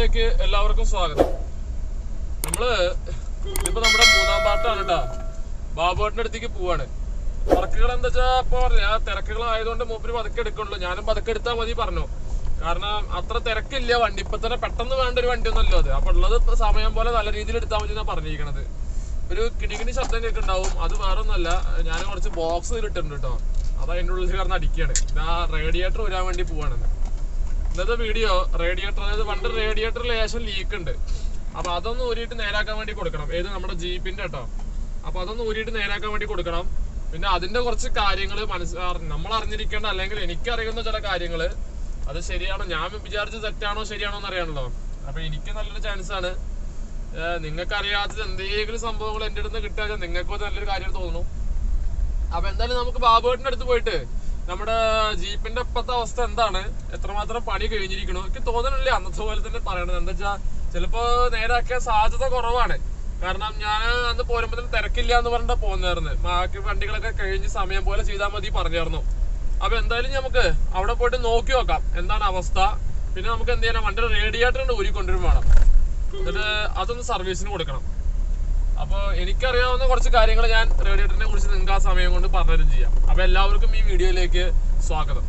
വീഡിയോയിലേക്ക് എല്ലാവർക്കും സ്വാഗതം നമ്മള് ഇതിപ്പോ നമ്മുടെ മൂന്നാം പാർട്ടാണ് കേട്ടാ ബാബുവേട്ടന്റെ അടുത്തേക്ക് പോവാണ് വർക്കുകൾ എന്താ വെച്ചാ ഇപ്പൊ പറഞ്ഞ തിരക്കുകളായതുകൊണ്ട് മൂപ്പര് പതുക്കെ എടുക്കുള്ളൂ ഞാനും പതുക്കെ എടുത്താൽ മതി പറഞ്ഞു കാരണം അത്ര തിരക്കില്ല വണ്ടി ഇപ്പൊ തന്നെ പെട്ടെന്ന് വേണ്ട ഒരു വണ്ടി ഒന്നല്ലോ അത് അപ്പൊ ഉള്ളത് ഇപ്പൊ സമയം പോലെ നല്ല രീതിയിൽ എടുത്താൽ മതി എന്നാ പറഞ്ഞിരിക്കണത് ഒരു കിണികിണി ശബ്ദം കേൾക്കുന്നുണ്ടാവും അത് വേറെ ഒന്നല്ല ഞാൻ കുറച്ച് ബോക്സ് ഇട്ടിട്ടുണ്ട് കേട്ടോ അത് അതിൻ്റെ ഉള്ളിൽ കാരണം അടിക്കാണ് ഇതാ റേഡിയേറ്റർ വരാൻ വേണ്ടി പോവാണ് ഇന്നത്തെ വീഡിയോ റേഡിയേറ്റർ അതായത് പണ്ട് റേഡിയേറ്റർ ലേശം ലീക്ക് ഉണ്ട് അപ്പൊ അതൊന്ന് ഊരിയിട്ട് നേരാക്കാൻ വേണ്ടി കൊടുക്കണം ഏത് നമ്മുടെ ജീപ്പിന്റെ കേട്ടോ അപ്പൊ അതൊന്ന് ഊരിയിട്ട് നേരാക്കാൻ വേണ്ടി കൊടുക്കണം പിന്നെ അതിന്റെ കുറച്ച് കാര്യങ്ങൾ മനസ്സ് നമ്മൾ അറിഞ്ഞിരിക്കേണ്ട അല്ലെങ്കിൽ എനിക്കറിയുന്ന ചില കാര്യങ്ങള് അത് ശരിയാണോ ഞാൻ വിചാരിച്ച് തെറ്റാണോ ശരിയാണോ എന്ന് അറിയാണല്ലോ അപ്പൊ എനിക്ക് നല്ലൊരു ചാൻസ് ആണ് നിങ്ങൾക്ക് അറിയാത്തത് എന്തെങ്കിലും സംഭവങ്ങൾ എന്റെ അടുത്ത് കിട്ടുക നിങ്ങൾക്ക് നല്ലൊരു കാര്യം തോന്നുന്നു അപ്പൊ എന്തായാലും നമുക്ക് ബാബുവേട്ടിന്റെ അടുത്ത് പോയിട്ട് നമ്മുടെ ജീപ്പിന്റെ ഇപ്പത്തെ അവസ്ഥ എന്താണ് എത്രമാത്രം പണി കഴിഞ്ഞിരിക്കണു എനിക്ക് തോന്നണില്ല അന്നത്തെ പോലെ തന്നെ പറയണത് എന്താ വെച്ചാ ചിലപ്പോ നേരാക്കിയ സാധ്യത കുറവാണ് കാരണം ഞാൻ അന്ന് പോരുമ്പോ തന്നെ തിരക്കില്ല എന്ന് പറഞ്ഞിട്ട് പോന്നായിരുന്നു ബാക്കി വണ്ടികളൊക്കെ കഴിഞ്ഞ് സമയം പോലെ ചെയ്താൽ മതി പറഞ്ഞായിരുന്നു അപ്പൊ എന്തായാലും നമുക്ക് അവിടെ പോയിട്ട് നോക്കി നോക്കാം എന്താണ് അവസ്ഥ പിന്നെ നമുക്ക് എന്ത് ചെയ്യണം വണ്ടിയുടെ റേഡിയേറ്റർ ഊരിക്കൊണ്ടുവരും വേണം എന്നിട്ട് അതൊന്ന് സർവീസിന് കൊടുക്കണം അപ്പൊ എനിക്കറിയാവുന്ന കുറച്ച് കാര്യങ്ങൾ ഞാൻ റേഡിയേറ്ററിനെ കുറിച്ച് നിങ്ങൾക്ക് ആ സമയം കൊണ്ട് പറഞ്ഞുതരും ചെയ്യാം അപ്പൊ എല്ലാവർക്കും ഈ വീഡിയോയിലേക്ക് സ്വാഗതം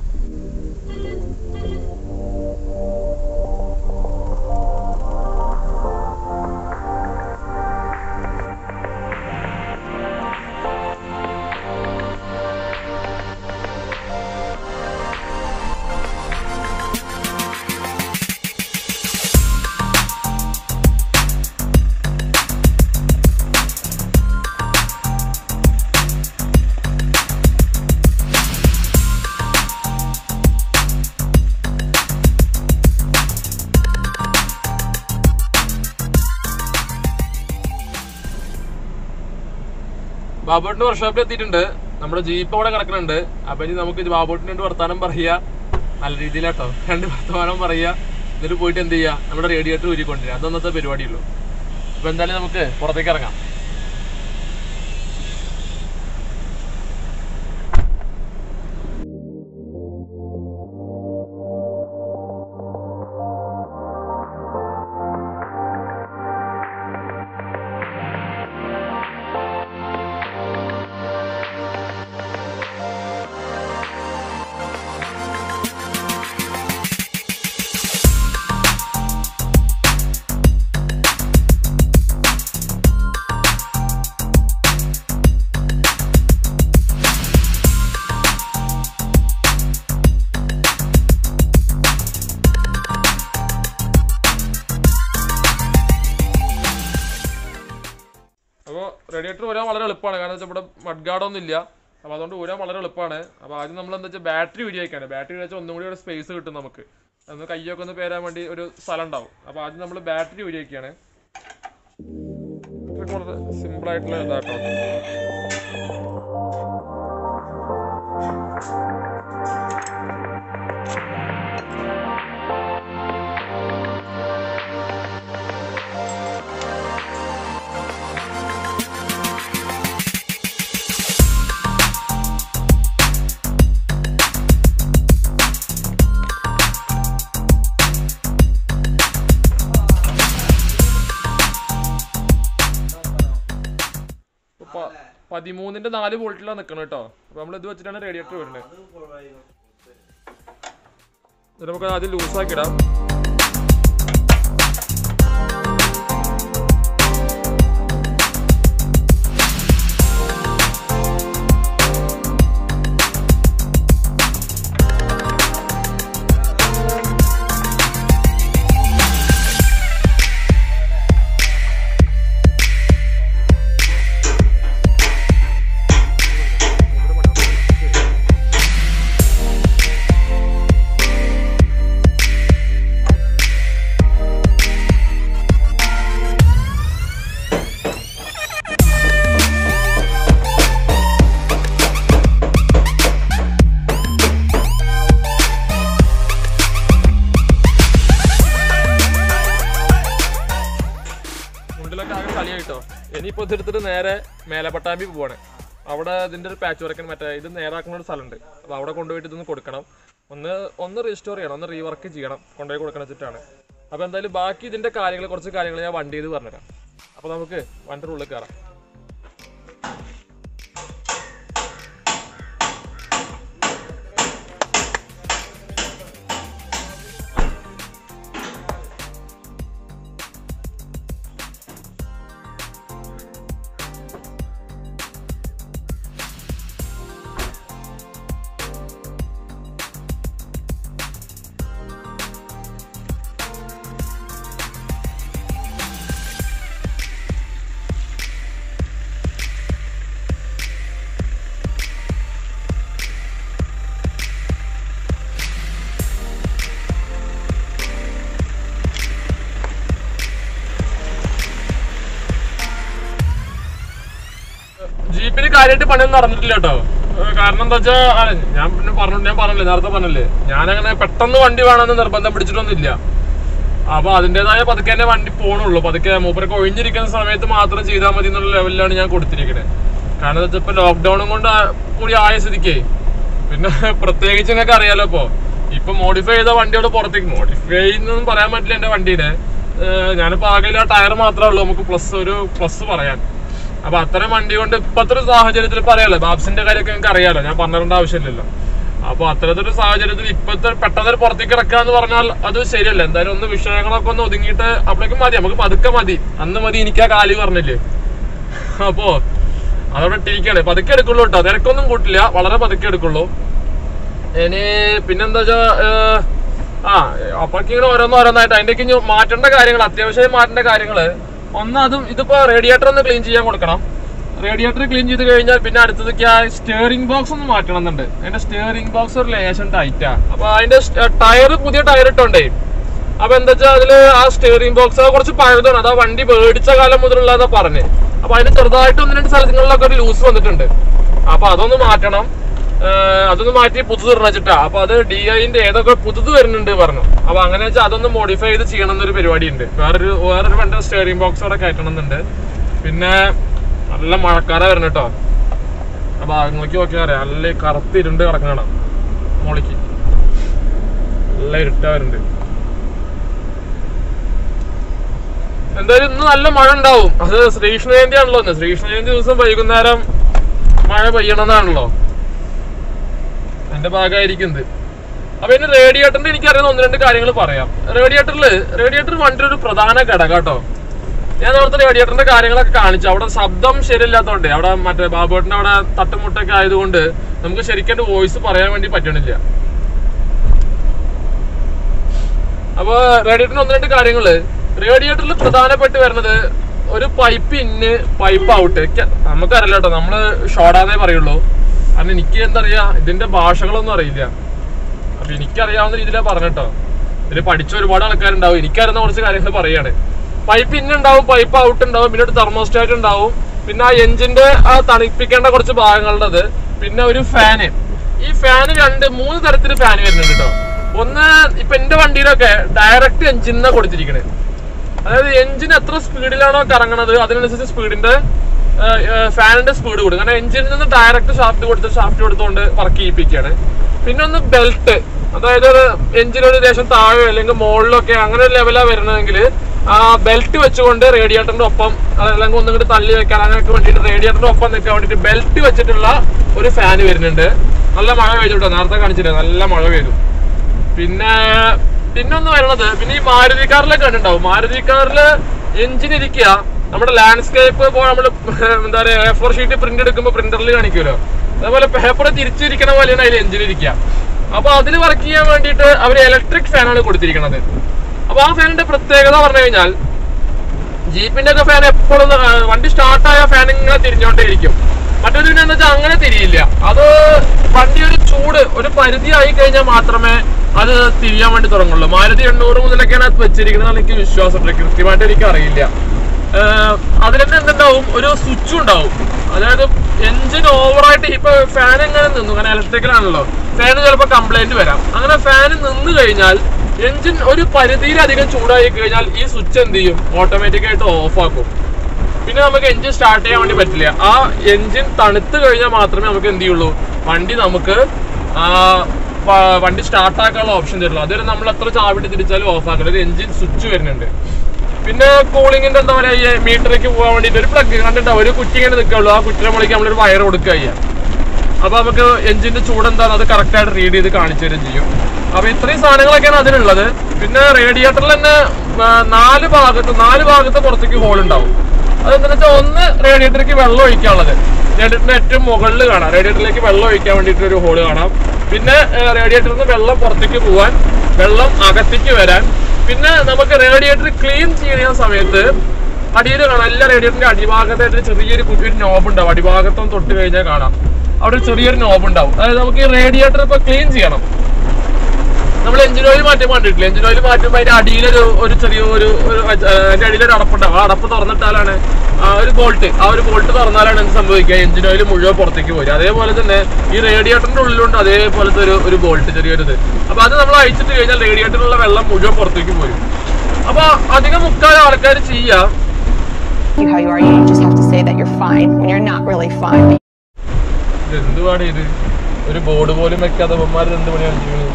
ബാബോട്ടിന്റെ വർക്ക്ഷോപ്പിൽ എത്തിയിട്ടുണ്ട് നമ്മുടെ ജീപ്പ് അവിടെ കിടക്കുന്നുണ്ട് അപ്പൊ ഇനി നമുക്ക് ഇത് ബാബോട്ടിന് രണ്ട് വർത്താനം പറയാ നല്ല രീതിയിലാട്ടോ രണ്ട് വർത്തമാനം പറയാ എന്നിട്ട് പോയിട്ട് എന്ത് ചെയ്യാ നമ്മുടെ റേഡിയേറ്റർ ഊരിക്കൊണ്ടിരിക്കുക അതൊന്നത്തെ പരിപാടിയുള്ളൂ അപ്പൊ എന്തായാലും നമുക്ക് പുറത്തേക്ക് ഇറങ്ങാം അപ്പോൾ റേഡിയേറ്റർ ഊരാൻ വളരെ എളുപ്പമാണ് കാരണം വെച്ചാൽ ഇവിടെ മഡ് ഗാർഡൊന്നും ഇല്ല അപ്പോൾ അതുകൊണ്ട് ഊരാൻ വളരെ എളുപ്പമാണ് അപ്പോൾ ആദ്യം നമ്മൾ എന്താ വെച്ചാൽ ബാറ്ററി ഉപയോഗിക്കാണ് ബാറ്ററി വെച്ചാൽ ഒന്നും കൂടി ഒരു സ്പേസ് കിട്ടും നമുക്ക് ഒന്ന് കയ്യൊക്കെ ഒന്ന് പേരാൻ വേണ്ടി ഒരു സ്ഥലം ഉണ്ടാവും അപ്പോൾ ആദ്യം നമ്മൾ ബാറ്ററി ഉപയോഗിക്കുകയാണ് ഇതൊക്കെ വളരെ സിമ്പിൾ ആയിട്ടുള്ള ഇതാട്ടോ ഇപ്പൊ പ- പതിമൂന്നിന്റെ നാല് വോൾട്ടിലാണ് നിൽക്കണം കേട്ടോ അപ്പൊ നമ്മൾ ഇത് വെച്ചിട്ടാണ് റേഡിയേറ്റർ വരുന്നത് എന്നിട്ട് നമുക്ക് ആദ്യം ലൂസ് ആക്കിയിടാം മുണ്ടിലൊക്കെ ആകെ കളിയായിട്ടോ ഇനിയിപ്പോ ഇതെടുത്തിട്ട് നേരെ മേലപ്പട്ടാമ്പി പോവാണ് അവിടെ ഇതിന്റെ ഒരു പാച്ച് വർക്കിന് മറ്റേ ഇത് നേരാക്കുന്ന ഒരു സ്ഥലമുണ്ട് അപ്പൊ അവിടെ കൊണ്ടുപോയിട്ട് ഇതൊന്ന് കൊടുക്കണം ഒന്ന് ഒന്ന് റീസ്റ്റോർ ചെയ്യണം ഒന്ന് റീവർക്ക് ചെയ്യണം കൊണ്ടുപോയി കൊടുക്കണം വെച്ചിട്ടാണ് അപ്പൊ എന്തായാലും ബാക്കി ഇതിന്റെ കാര്യങ്ങൾ കുറച്ച് കാര്യങ്ങൾ ഞാൻ വണ്ടി ചെയ്ത് പറഞ്ഞുതരാം അപ്പൊ നമുക്ക് വണ്ടിയുടെ ഉള്ളിൽ കയറാം ജീപ്പിന് കാര്യമായിട്ട് പണിയൊന്നും നടന്നിട്ടില്ല കേട്ടോ ഏഹ് കാരണം എന്താ വെച്ചാ ആ, ഞാൻ പിന്നെ പറഞ്ഞു ഞാൻ പറഞ്ഞില്ലേ നേരത്തെ പറഞ്ഞില്ലേ ഞാനങ്ങനെ പെട്ടെന്ന് വണ്ടി വേണമെന്ന് നിർബന്ധം പിടിച്ചിട്ടൊന്നുമില്ല അപ്പൊ അതിന്റേതായ പതുക്കെ തന്നെ വണ്ടി പോണുള്ളൂ പതുക്കെ മൂപ്പരൊക്കെ ഒഴിഞ്ഞിരിക്കുന്ന സമയത്ത് മാത്രം ചെയ്താൽ മതി എന്നുള്ള ലെവലിലാണ് ഞാൻ കൊടുത്തിരിക്കുന്നത് കാരണം എന്താ വെച്ചാൽ ഇപ്പൊ ലോക്ക്ഡൌണും കൊണ്ട് ആ- കൂടി ആയ സ്ഥിതിക്ക് പിന്നെ പ്രത്യേകിച്ച് നിങ്ങൾക്ക് അറിയാലോ ഇപ്പൊ ഇപ്പൊ മോഡിഫൈ ചെയ്ത വണ്ടിയോട് പുറത്തേക്ക് മോഡിഫൈ എന്നൊന്നും പറയാൻ പറ്റില്ല എന്റെ വണ്ടീനെ ഏഹ് ഞാനിപ്പോ ആകെ ആ ടയർ മാത്രമേ ഉള്ളൂ നമുക്ക് പ്ലസ് ഒരു പ്ലസ് പറയാൻ അപ്പൊ അത്തരം വണ്ടി കൊണ്ട് ഇപ്പത്തെ ഒരു സാഹചര്യത്തിൽ പറയാലോ ബാബ്സിന്റെ കാര്യമൊക്കെ നിങ്ങൾക്ക് അറിയാലോ ഞാൻ പറഞ്ഞിരേണ്ട ആവശ്യമില്ലല്ലോ അപ്പൊ അത്തരത്തിലൊരു സാഹചര്യത്തിൽ ഇപ്പത്തെ പെട്ടെന്ന് പുറത്തേക്ക് ഇറക്കുക എന്ന് പറഞ്ഞാൽ അത് ശരിയല്ല എന്തായാലും ഒന്ന് വിഷയങ്ങളൊക്കെ ഒന്ന് ഒതുങ്ങിയിട്ട് അപ്പോഴേക്കും മതി നമുക്ക് പതുക്കെ മതി അന്ന് മതി എനിക്ക് ആ കാലി പറഞ്ഞില്ലേ അപ്പോ അതവിടെ ഇട്ടിരിക്കുകയാണ് പതുക്കെ എടുക്കുള്ളൂ കേട്ടോ തിരക്കൊന്നും കൂട്ടില്ല വളരെ പതുക്കെ എടുക്കുള്ളൂ ഇനി പിന്നെന്താ വെച്ചാ ഏഹ്, ആ അപ്പോഴേക്കും ഇങ്ങനെ ഓരോന്ന് ഓരോന്നായിട്ട് അതിന്റെ ഇനി മാറ്റേണ്ട കാര്യങ്ങൾ അത്യാവശ്യം മാറ്റേണ്ട കാര്യങ്ങള് ഒന്ന് അതും ഇതിപ്പോ റേഡിയേറ്റർ ഒന്ന് ക്ലീൻ ചെയ്യാൻ കൊടുക്കണം റേഡിയേറ്റർ ക്ലീൻ ചെയ്ത് കഴിഞ്ഞാൽ പിന്നെ അടുത്തതൊക്കെ ആ സ്റ്റിയറിംഗ് ബോക്സ് ഒന്ന് മാറ്റണം എന്നുണ്ട് അതിന്റെ സ്റ്റിയറിംഗ് ബോക്സ് ഒരു ലേശം ടൈറ്റാ അപ്പൊ അതിന്റെ ടയർ പുതിയ ടയർ ഇട്ടുണ്ടേ അപ്പൊ എന്താ വെച്ചാൽ അതില് ആ സ്റ്റിയറിംഗ് ബോക്സ് കുറച്ച് പഴയതാണ് അത് ആ വണ്ടി മേടിച്ച കാലം മുതലുള്ളതാ പറഞ്ഞ് അപ്പൊ അതിന് ചെറുതായിട്ട് ഒന്ന് രണ്ട് സ്ഥലങ്ങളിലൊക്കെ ഒരു ലൂസ് വന്നിട്ടുണ്ട് അപ്പൊ അതൊന്ന് മാറ്റണം ഏഹ് അതൊന്ന് മാറ്റി പുതുത് വെച്ചിട്ടാ അപ്പൊ അത് ഡി ഐന്റെ ഏതൊക്കെ പുതുത് വരുന്നുണ്ട് പറഞ്ഞു അപ്പൊ അങ്ങനെ വെച്ചാൽ അതൊന്ന് മോഡിഫൈ ചെയ്ത് ചെയ്യണം എന്നൊരു പരിപാടി ഉണ്ട് വേറൊരു വേറൊരു വണ്ടി സ്റ്റിയറിംഗ് ബോക്സ് അവിടെ കയറ്റണം എന്നുണ്ട് പിന്നെ നല്ല മഴക്കാല വരണം കേട്ടോ ആ ഭാഗങ്ങളേക്ക് നോക്കിയാൽ അറിയാം നല്ല കറുത്ത് ഇരുണ്ട് കിടക്കണം മോളിക്ക് നല്ല ഇരുട്ടാ വരുന്നുണ്ട് എന്തായാലും ഇന്ന് നല്ല മഴ ഉണ്ടാവും അത് ശ്രീകൃഷ്ണ ജയന്തി ആണല്ലോ ഇന്ന് ശ്രീകൃഷ്ണ ജയന്തി ദിവസം വൈകുന്നേരം മഴ പെയ്യണമെന്നാണല്ലോ അതിന്റെ ഭാഗമായിരിക്കുന്നത് അപ്പൊ ഇനി റേഡിയേറ്ററിന്റെ എനിക്കറിയുന്ന ഒന്ന് രണ്ട് കാര്യങ്ങൾ പറയാം റേഡിയേറ്ററിൽ റേഡിയേറ്റർ വണ്ടിയുടെ ഒരു പ്രധാന ഘടകം കേട്ടോ ഞാൻ നേരത്തെ റേഡിയേറ്ററിന്റെ കാര്യങ്ങളൊക്കെ കാണിച്ചു അവിടെ ശബ്ദം ശരിയല്ലാത്തതുകൊണ്ട് അവിടെ മറ്റേ ബാബുവേട്ടന്റെ അവിടെ തട്ടുമുട്ടൊക്കെ ആയതുകൊണ്ട് നമുക്ക് ശരിക്കും വോയിസ് പറയാൻ വേണ്ടി പറ്റണില്ല അപ്പൊ റേഡിയേറ്ററിന് ഒന്ന് രണ്ട് കാര്യങ്ങള് റേഡിയേറ്ററിൽ പ്രധാനപ്പെട്ട് വരുന്നത് ഒരു പൈപ്പ് ഇന്ന് പൈപ്പ് ഔട്ട് നമുക്കറിയില്ല കേട്ടോ നമ്മള് ഷോർട്ടാന്നേ പറയുള്ളൂ കാരണം എനിക്ക് എന്താ പറയാ ഇതിന്റെ ഭാഷകളൊന്നും അറിയില്ല അപ്പൊ എനിക്കറിയാവുന്ന രീതിയിലാണ് പറഞ്ഞിട്ടോ ഇതിൽ പഠിച്ച ഒരുപാട് ആൾക്കാരുണ്ടാവും എനിക്കറിയുന്ന കുറച്ച് കാര്യങ്ങൾ പറയാണ് പൈപ്പ് ഇൻ ഉണ്ടാവും പൈപ്പ് ഔട്ട് ഉണ്ടാവും പിന്നെ ഒരു തെർമോസ്റ്റാറ്റ് ഉണ്ടാവും പിന്നെ ആ എഞ്ചിന്റെ ആ തണുപ്പിക്കേണ്ട കുറച്ച് ഭാഗങ്ങളുള്ളത് പിന്നെ ഒരു ഫാന് ഈ ഫാന് രണ്ട് മൂന്ന് തരത്തിൽ ഫാൻ വരുന്നുണ്ട് കേട്ടോ ഒന്ന് ഇപ്പൊ എന്റെ വണ്ടിയിലൊക്കെ ഡയറക്റ്റ് എഞ്ചിനാ കൊടുത്തിരിക്കണേ അതായത് എഞ്ചിൻ എത്ര സ്പീഡിലാണോ കറങ്ങണത് അതിനനുസരിച്ച് സ്പീഡിന്റെ ഫാനിന്റെ സ്പീഡ് കൂടും കാരണം എഞ്ചിനിൽ നിന്ന് ഡയറക്റ്റ് ഷാഫ്റ്റ് കൊടുത്ത് ഷാഫ്റ്റ് കൊടുത്തുകൊണ്ട് വർക്ക് ചെയ്യിപ്പിക്കുകയാണ് പിന്നെ ഒന്ന് ബെൽറ്റ് അതായത് എഞ്ചിൻ ഒരു ദേശം താഴെ അല്ലെങ്കിൽ മുകളിലൊക്കെ അങ്ങനെ ഒരു ലെവലാ വരുന്നതെങ്കിൽ ആ ബെൽറ്റ് വെച്ചുകൊണ്ട് റേഡിയേറ്ററിന്റെ ഒപ്പം അല്ലെങ്കിൽ ഒന്നും കൂടി തള്ളി വെക്കാൻ അങ്ങനെയൊക്കെ വേണ്ടിയിട്ട് റേഡിയേറ്ററിന്റെ ഒപ്പം നിൽക്കാൻ വേണ്ടിയിട്ട് ബെൽറ്റ് വെച്ചിട്ടുള്ള ഒരു ഫാൻ വരുന്നുണ്ട് നല്ല മഴ പെയ്തു കേട്ടോ നേരത്തെ കാണിച്ചില്ലേ നല്ല മഴ പെയ്തു പിന്നെ പിന്നെ ഒന്ന് വരണത് പിന്നെ ഈ മാരുതി കാറിലൊക്കെ കണ്ടിട്ടുണ്ടാവും മാരുതി കാറില് എഞ്ചിൻ ഇരിക്കുക നമ്മുടെ ലാൻഡ്സ്കേപ്പ് ഇപ്പോൾ നമ്മൾ എന്താ പറയുക എ ഫോർ ഷീറ്റ് പ്രിന്റ് എടുക്കുമ്പോൾ പ്രിന്ററിൽ കാണിക്കുമല്ലോ അതേപോലെ പേപ്പർ തിരിച്ചിരിക്കണ പോലെയാണ് അതിൽ എഞ്ചിൻ ഇരിക്കുക അപ്പൊ അതിൽ വർക്ക് ചെയ്യാൻ വേണ്ടിയിട്ട് അവർ ഇലക്ട്രിക് ഫാനാണ് കൊടുത്തിരിക്കുന്നത് അപ്പൊ ആ ഫാനിന്റെ പ്രത്യേകത പറഞ്ഞു കഴിഞ്ഞാൽ ജീപ്പിന്റെ ഒക്കെ ഫാൻ എപ്പോഴും വണ്ടി സ്റ്റാർട്ടായ ഫാൻ ഇങ്ങനെ തിരിഞ്ഞോണ്ടേയിരിക്കും മറ്റൊരു പിന്നെ എന്താ വെച്ചാൽ അങ്ങനെ തിരിയില്ല അത് വണ്ടി ഒരു ചൂട് ഒരു പരിധി ആയി കഴിഞ്ഞാൽ മാത്രമേ അത് തിരിയാൻ വേണ്ടി തുടങ്ങുള്ളൂ മാരുതി എണ്ണൂറ് മുതലൊക്കെയാണ് അത് വെച്ചിരിക്കുന്നത് എനിക്ക് വിശ്വാസമുണ്ട് കൃത്യമായിട്ട് എനിക്ക് അറിയില്ല അതിൽ തന്നെ എന്തുണ്ടാവും ഒരു സ്വിച്ച് ഉണ്ടാവും അതായത് എഞ്ചിൻ ഓവറായിട്ട് ഇപ്പൊ ഫാൻ എങ്ങനെ നിന്നു കാരണം ഇലക്ട്രിക്കലാണല്ലോ ഫാന് ചിലപ്പോൾ കംപ്ലൈന്റ് വരാം അങ്ങനെ ഫാൻ നിന്ന് കഴിഞ്ഞാൽ എഞ്ചിൻ ഒരു പരിധിയിലധികം ചൂടായി കഴിഞ്ഞാൽ ഈ സ്വിച്ച് എന്ത് ചെയ്യും ഓട്ടോമാറ്റിക് ആയിട്ട് ഓഫ് ആക്കും പിന്നെ നമുക്ക് എഞ്ചിൻ സ്റ്റാർട്ട് ചെയ്യാൻ വേണ്ടി പറ്റില്ല ആ എഞ്ചിൻ തണുത്ത് കഴിഞ്ഞാൽ മാത്രമേ നമുക്ക് എന്ത് ചെയ്യുള്ളൂ വണ്ടി നമുക്ക് ആ വ- വണ്ടി സ്റ്റാർട്ട് ആക്കാനുള്ള ഓപ്ഷൻ തരുള്ളൂ അതുവരെ നമ്മൾ എത്ര ചാവിട്ട് തിരിച്ചാലും ഓഫ് ആക്കണം ഒരു എഞ്ചിൻ സ്വിച്ച് വരുന്നുണ്ട് പിന്നെ കൂളിങ്ങിന്റെ എന്താ പറയാ ഈ മീറ്ററിലേക്ക് പോകാൻ വേണ്ടിട്ട് ഒരു പ്ലഗ് കണ്ടിട്ട് ഒരു കുറ്റി ഇങ്ങനെ നിൽക്കുള്ളൂ ആ കുറ്റിയുടെ മുകളിലേക്ക് നമ്മളൊരു വയർ കൊടുക്കുക ചെയ്യാം അപ്പൊ നമുക്ക് എഞ്ചിന്റെ ചൂട് എന്താണ് അത് കറക്റ്റ് ആയിട്ട് റീഡ് ചെയ്ത് കാണിച്ചു തരും ചെയ്യും അപ്പൊ ഇത്രയും സാധനങ്ങളൊക്കെയാണ് അതിനുള്ളത് പിന്നെ റേഡിയേറ്ററിൽ തന്നെ ആ, നാല് ഭാഗത്ത് നാല് ഭാഗത്ത് പുറത്തേക്ക് ഹോൾ ഉണ്ടാവും അതെന്താ വെച്ചാൽ ഒന്ന് റേഡിയേറ്ററിലേക്ക് വെള്ളം ഒഴിക്കാനുള്ളത് റേഡിയേറ്ററിന്റെ ഏറ്റവും മുകളിൽ കാണാം റേഡിയേറ്ററിലേക്ക് വെള്ളം ഒഴിക്കാൻ വേണ്ടിയിട്ട് ഒരു ഹോള് കാണാം പിന്നെ റേഡിയേറ്ററിൽ നിന്ന് വെള്ളം പുറത്തേക്ക് പോവാൻ വെള്ളം അകത്തേക്ക് വരാൻ പിന്നെ നമുക്ക് റേഡിയേറ്റർ ക്ലീൻ ചെയ്യുന്ന സമയത്ത് അടിയിൽ കാണാം എല്ലാ റേഡിയേറ്ററിന്റെ അടിഭാഗത്തായിട്ട് ഒരു ചെറിയൊരു കു- ഒരു നോബ് ഉണ്ടാവും അടിഭാഗത്തൊന്ന് തൊട്ട് കഴിഞ്ഞാൽ കാണാം അവിടെ ഒരു ചെറിയൊരു നോബ് ഉണ്ടാവും അതായത് നമുക്ക് ഈ റേഡിയേറ്റർ ഇപ്പൊ ക്ലീൻ ചെയ്യണം നമ്മൾ എഞ്ചിൻ ഓയിൽ മാറ്റി കണ്ടിട്ടില്ല എഞ്ചിൻ ഓയിൽ മാറ്റുമ്പോൾ അതിന്റെ അടിയിലൊരു ഒരു ചെറിയ ഒരു ഒരു അഹ് അതിന്റെ അടിയിലൊരു അടപ്പുണ്ടാവും ആ അടപ്പ് തുറന്നിട്ടാലാണ് ആ ഒരു ബോൾട്ട് ആ ഒരു ബോൾട്ട് തുറന്നാലാണ് എന്ത് സംഭവിക്കുക എഞ്ചിൻ ഓയിൽ മുഴുവൻ പുറത്തേക്ക് പോരും അതേപോലെ തന്നെ ഈ റേഡിയേറ്ററിന്റെ ഉള്ളിലുണ്ട് അതേപോലത്തെ ഒരു ഒരു ബോൾട്ട് ചെറിയൊരു ഇത് അപ്പൊ അത് നമ്മൾ അഴിച്ചിട്ട് കഴിഞ്ഞാൽ റേഡിയേറ്ററിലുള്ള വെള്ളം മുഴുവൻ പുറത്തേക്ക് പോരും അപ്പൊ അധികം മുക്കാലും ആൾക്കാർ ചെയ്യാം you how you are. You just have to say that you're fine when you're not really fine. ഇത് എന്തുവാണ് ഇത് ഒരു ബോർഡ് പോലും വെക്കാതെ അമ്മമാർ എന്ത് പണിയാണ് ചെയ്യുന്നത്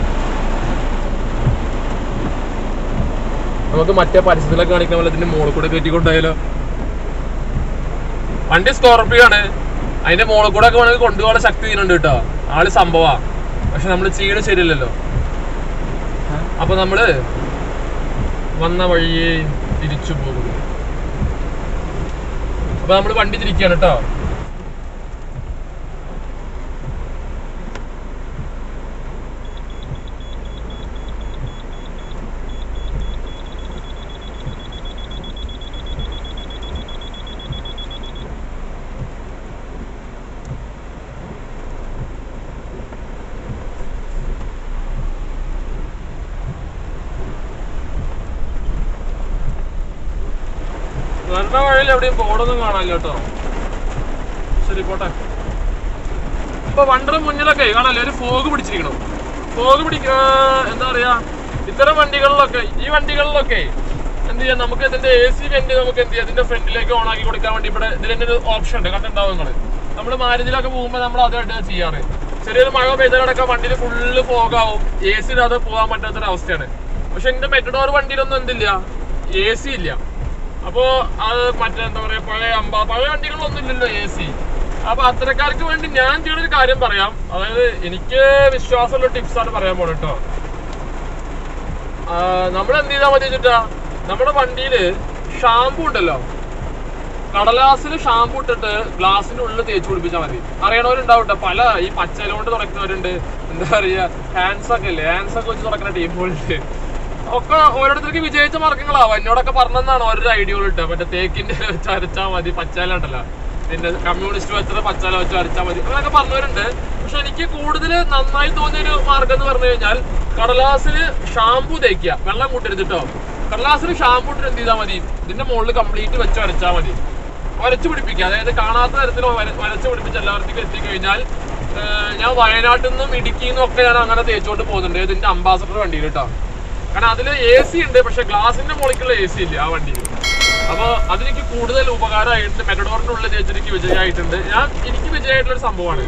നമുക്ക് മറ്റേ പരസ്യത്തിലൊക്കെ കാണിക്കുന്ന പോലെ ഇതിന്റെ മുകളിൽ കൂടെ കയറ്റിക്കൊണ്ടായാലോ വണ്ടി സ്കോർപ്പിയോ ആണ് അതിന്റെ മുകളിൽ കൂടെ ഒക്കെ വേണമെങ്കിൽ കൊണ്ടുപോകാൻ ശക്തി ഇതിനുണ്ട് കേട്ടോ ആള് സംഭവാ പക്ഷെ നമ്മൾ ചെയ്യണ ശരിയല്ലല്ലോ അപ്പൊ നമ്മള് വന്ന വഴിയെ തിരിച്ചു പോകുന്നു അപ്പൊ നമ്മൾ വണ്ടി തിരിക്കുകയാണ് കേട്ടോ വരണ വഴിയിൽ എവിടെയും ബോർഡൊന്നും കാണാനില്ല കേട്ടോ ശരി പോട്ടെ ഇപ്പൊ വണ്ടർ മുന്നിലൊക്കെ കാണാല്ലേ ഒരു ഫോഗ് പിടിച്ചിരിക്കണം ഫോഗ് പിടിക്ക എന്താ പറയാ ഇത്തരം വണ്ടികളിലൊക്കെ ഈ വണ്ടികളിലൊക്കെ എന്ത് ചെയ്യാം നമുക്ക് ഇതിന്റെ എ സി വെന്റ് നമുക്ക് എന്ത് ചെയ്യാം ഇതിന്റെ ഫ്രണ്ടിലേക്ക് ഓൺ ആക്കി കൊടുക്കാൻ വേണ്ടി ഇവിടെ ഇതിന്റെ ഒരു ഓപ്ഷൻ ഉണ്ട് കണ്ടിട്ടുണ്ടാവും നിങ്ങള് നമ്മൾ മാരുതിയിലൊക്കെ പോകുമ്പോൾ നമ്മൾ അതായിട്ട് ചെയ്യാറ് ചെറിയൊരു മഴ പെയ്തടക്കം വണ്ടിയിൽ ഫുള്ള് പോകാവും എ സി ഇല്ലാതെ പോകാൻ പറ്റാത്തൊരു അവസ്ഥയാണ് പക്ഷെ എന്റെ മെറ്റഡോർ വണ്ടിയിലൊന്നും എന്തില്ല എ സി ഇല്ല അപ്പോ അത് മറ്റേ എന്താ പറയാ പഴയ അമ്പ പഴയ വണ്ടികളൊന്നും ഇല്ലല്ലോ എ സി അപ്പൊ അത്തരക്കാർക്ക് വേണ്ടി ഞാൻ ചെയ്യുന്ന ഒരു കാര്യം പറയാം അതായത് എനിക്ക് വിശ്വാസമുള്ള ടിപ്സ് ആണ് പറയാൻ പോണത് കേട്ടോ നമ്മൾ എന്ത് ചെയ്താൽ മതി വെച്ചിട്ടാ നമ്മുടെ വണ്ടിയില് ഷാമ്പു ഉണ്ടല്ലോ കടലാസിൽ ഷാമ്പു ഇട്ടിട്ട് ഗ്ലാസിന്റെ ഉള്ളിൽ തേച്ച് പിടിപ്പിച്ചാൽ മതി അറിയണവരുണ്ടാവും ട്ടോ. പല ഈ പച്ചല കൊണ്ട് തുടക്കുന്നവരുണ്ട് എന്താ പറയാ ഹാൻഡ്സ് ഒക്കെ ഇല്ലേ ഹാൻഡ്സ് ഒക്കെ വെച്ച് തുടക്കുന്ന ടീമുകളുണ്ട് ഒക്കെ ഓരോരുത്തർക്ക് വിജയിച്ച മാർഗങ്ങളാവും എന്നോടൊക്കെ പറഞ്ഞെന്നാണ് ഓരോ ഐഡിയകൾ ഇട്ടത് മറ്റേ തേക്കിന്റെ വെച്ച് അരച്ചാൽ മതി പച്ചാല ഉണ്ടല്ലോ പിന്നെ കമ്മ്യൂണിസ്റ്റ് വെച്ചത് പച്ചാല വെച്ച് അരച്ചാൽ മതി അങ്ങനെയൊക്കെ പറഞ്ഞവരുണ്ട് പക്ഷെ എനിക്ക് കൂടുതൽ നന്നായി തോന്നിയ ഒരു മാർഗം എന്ന് പറഞ്ഞു കഴിഞ്ഞാൽ കടലാസിൽ ഷാമ്പു തേക്കുക വെള്ളം കൂട്ടരുതിട്ടോ കടലാസിൽ ഷാമ്പു ഇട്ടിട്ട് എന്ത് ചെയ്താൽ മതി ഇതിന്റെ മുകളിൽ കംപ്ലീറ്റ് വെച്ച് അരച്ചാൽ മതി വരച്ചു പിടിപ്പിക്കുക അതായത് കാണാത്ത തരത്തിൽ വര- വരച്ചു പിടിപ്പിച്ച് എല്ലാവർക്കും എത്തിക്കഴിഞ്ഞാൽ ഏഹ്, ഞാൻ വയനാട്ടിൽ നിന്നും ഇടുക്കിയിൽ നിന്നും ഒക്കെ ഞാൻ അങ്ങനെ തേച്ചോണ്ട് പോകുന്നുണ്ട് ഇതിന്റെ അംബാസഡർ വണ്ടിയിൽ കേട്ടോ കാരണം അതിൽ എ സി ഉണ്ട് പക്ഷെ ഗ്ലാസിന്റെ മുകളിലുള്ള എ സി ഇല്ല ആ വണ്ടിയിൽ അപ്പൊ അതെനിക്ക് കൂടുതൽ ഉപകാരമായിട്ടുണ്ട് മെറ്റഡോറിന്റെ ഉള്ളിൽ തേച്ചിട്ട് എനിക്ക് വിജയമായിട്ടുണ്ട് ഞാൻ എനിക്ക് വിജയമായിട്ടുള്ള ഒരു സംഭവമാണ്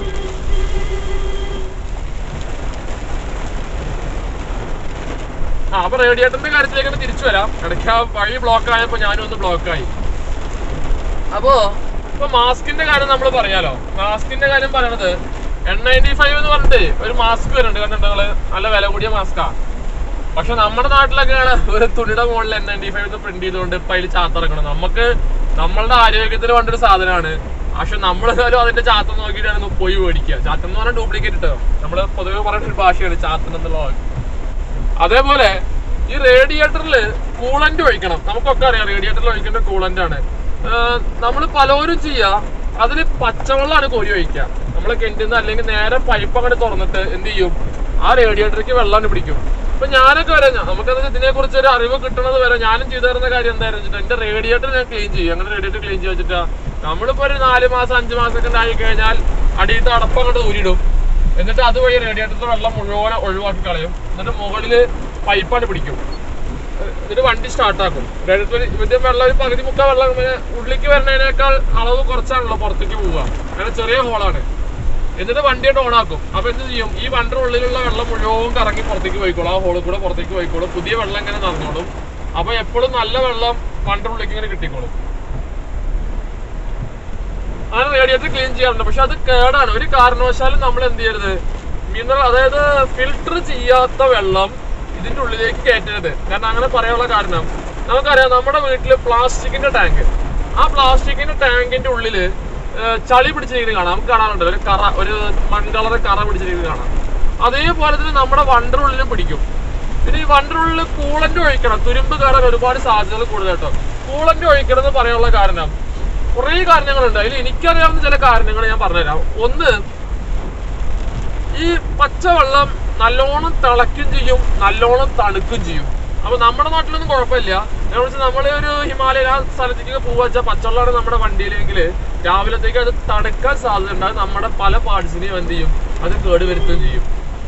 ആ അപ്പൊ റേഡിയേറ്ററിന്റെ കാര്യത്തിലേക്ക് തിരിച്ചു വരാം ഇടയ്ക്ക് ആ വഴി ബ്ലോക്ക് ആയപ്പോ ഞാനും ഒന്ന് ബ്ലോക്ക് ആയി അപ്പോ ഇപ്പൊ മാസ്കിന്റെ കാര്യം നമ്മൾ പറയാലോ മാസ്കിന്റെ കാര്യം പറയണത് എൻ നയൻറ്റി ഫൈവ് എന്ന് പറഞ്ഞിട്ട് ഒരു മാസ്ക് വരുന്നുണ്ട് കണ്ടിട്ട് നിങ്ങള് നല്ല വില കൂടിയ മാസ്കാ പക്ഷെ നമ്മുടെ നാട്ടിലൊക്കെയാണ് ഒരു തുണിയുടെ മുകളിൽ എൻ നയൻറ്റി ഫൈവ് പ്രിന്റ് ചെയ്തുകൊണ്ട് ഇപ്പൊ അതിൽ ചാത്തിറക്കണം നമുക്ക് നമ്മളുടെ ആരോഗ്യത്തിന് വേണ്ടൊരു സാധനമാണ് പക്ഷെ നമ്മളെന്നാലും അതിന്റെ ചാത്തം നോക്കിയിട്ടാണ് പോയി മേടിക്കുക ചാത്തം എന്ന് പറഞ്ഞാൽ ഡ്യൂപ്ലിക്കേറ്റ് ഇട്ടോ നമ്മള് പൊതുവെ പറയുന്ന ഒരു ഭാഷയാണ് ചാത്തൻ എന്നുള്ള വാക്ക് അതേപോലെ ഈ റേഡിയേറ്ററിൽ കൂളന്റ് ഒഴിക്കണം നമുക്കൊക്കെ അറിയാം റേഡിയേറ്ററിൽ ഒഴിക്കേണ്ട കൂളന്റ് ആണ് നമ്മൾ പലരും ചെയ്യാ അതിൽ പച്ചവെള്ളമാണ് കോരി ഒഴിക്കുക നമ്മൾ കിണറ്റിന്ന് അല്ലെങ്കിൽ നേരെ പൈപ്പ് അങ്ങോട്ട് തുറന്നിട്ട് എന്ത് ചെയ്യും ആ റേഡിയേറ്ററിലേക്ക് വെള്ളം പിടിക്കും ഇപ്പൊ ഞാനൊക്കെ വരെ നമുക്കത് ഇതിനെ കുറിച്ച് ഒരു അറിവ് കിട്ടുന്നത് വരെ ഞാനും ചെയ്തു തരുന്ന കാര്യം എന്തായിരുന്നു വെച്ചിട്ട് എന്റെ റേഡിയേറ്റർ ഞാൻ ക്ലീൻ ചെയ്യും അങ്ങനെ റേഡിയേറ്റർ ക്ലീൻ ചെയ്ത് വെച്ചിട്ടാ നമ്മളിപ്പോ ഒരു നാല് മാസം അഞ്ച് മാസം ഒക്കെ ആയി കഴിഞ്ഞാൽ അടിയത്തെ അടപ്പ് അങ്ങോട്ട് ഊരിടും എന്നിട്ട് അതുവഴി റേഡിയേറ്ററിന്റെ വെള്ളം മുഴുവൻ ഒഴിവാക്കി കളയും എന്നിട്ട് മുകളില് പൈപ്പാണ് പിടിക്കും ഏഹ് എന്നിട്ട് വണ്ടി സ്റ്റാർട്ട് ആക്കും റേഡിയേറ്റർ ഇതിന്റെ വെള്ളം ഒരു പകുതി മുക്കാൽ വെള്ളം ഇങ്ങനെ ഉള്ളിലേക്ക് വരുന്നതിനേക്കാൾ അളവ് കുറച്ചാണല്ലോ പുറത്തേക്ക് പോവുക അങ്ങനെ ചെറിയ ഹോളാണ് എന്നിട്ട് വണ്ടിയായിട്ട് ഓണാക്കും അപ്പൊ എന്ത് ചെയ്യും ഈ വണ്ടിയുടെ ഉള്ളിലുള്ള വെള്ളം മുഴുവൻ കറങ്ങി പുറത്തേക്ക് പോയിക്കോളും ആ ഹോളിൽ കൂടെ പുറത്തേക്ക് പോയിക്കോളും പുതിയ വെള്ളം ഇങ്ങനെ നിറഞ്ഞോളും അപ്പൊ എപ്പോഴും നല്ല വെള്ളം വണ്ടിയുടെ ഉള്ളിലേക്ക് ഇങ്ങനെ കിട്ടിക്കോളും അങ്ങനെ റേഡിയേറ്റർ ക്ലീൻ ചെയ്യാറുണ്ട് പക്ഷെ അത് കേടാണ് ഒരു കാരണവശാലും നമ്മൾ എന്ത് ചെയ്യരുത് മിനറൽ അതായത് ഫിൽട്ടർ ചെയ്യാത്ത വെള്ളം ഇതിന്റെ ഉള്ളിലേക്ക് കയറ്റരുത് കാരണം അങ്ങനെ പറയാനുള്ള കാരണം നമുക്കറിയാം നമ്മുടെ വീട്ടില് പ്ലാസ്റ്റിക്കിന്റെ ടാങ്ക് ആ പ്ലാസ്റ്റിക്കിന്റെ ടാങ്കിന്റെ ഉള്ളില് ഏർ ചളി പിടിച്ചിരിക്കുന്നത് കാണാം നമുക്ക് കാണാറുണ്ട് ഒരു കറ ഒരു മൺകളർ കറ പിടിച്ചിരിക്കുന്നത് കാണാം അതേപോലെ തന്നെ നമ്മുടെ വണ്ടർ ഉള്ളിലും പിടിക്കും പിന്നെ ഈ വണ്ടർ ഉള്ളിൽ കൂളന്റ് ഒഴിക്കണം തുരുമ്പ് കയറാൻ ഒരുപാട് സാധ്യതകൾ കൂടുതൽ കേട്ടോ കൂളന്റ് ഒഴിക്കണം എന്ന് പറയാനുള്ള കാരണം കുറേ കാരണങ്ങളുണ്ട് അതിൽ എനിക്കറിയാവുന്ന ചില കാരണങ്ങൾ ഞാൻ പറഞ്ഞുതരാം ഒന്ന് ഈ പച്ചവെള്ളം നല്ലോണം തിളയ്ക്കും ചെയ്യും നല്ലോണം തണുക്കും ചെയ്യും അപ്പൊ നമ്മുടെ നാട്ടിലൊന്നും കുഴപ്പമില്ല എന്ന് വെച്ചാൽ നമ്മളെ ഒരു ഹിമാലയ ആ സ്ഥലത്തേക്ക് പോവാ വെച്ചാൽ പച്ചവെള്ളമാണ് നമ്മുടെ വണ്ടിയിലെങ്കിൽ രാവിലത്തേക്ക് അത് തണുക്കാൻ സാധ്യത ഉണ്ട് അത് നമ്മുടെ പല പാർട്സിനെയും എന്ത് ചെയ്യും അത് കേടുവരുത്തുകയും ചെയ്യും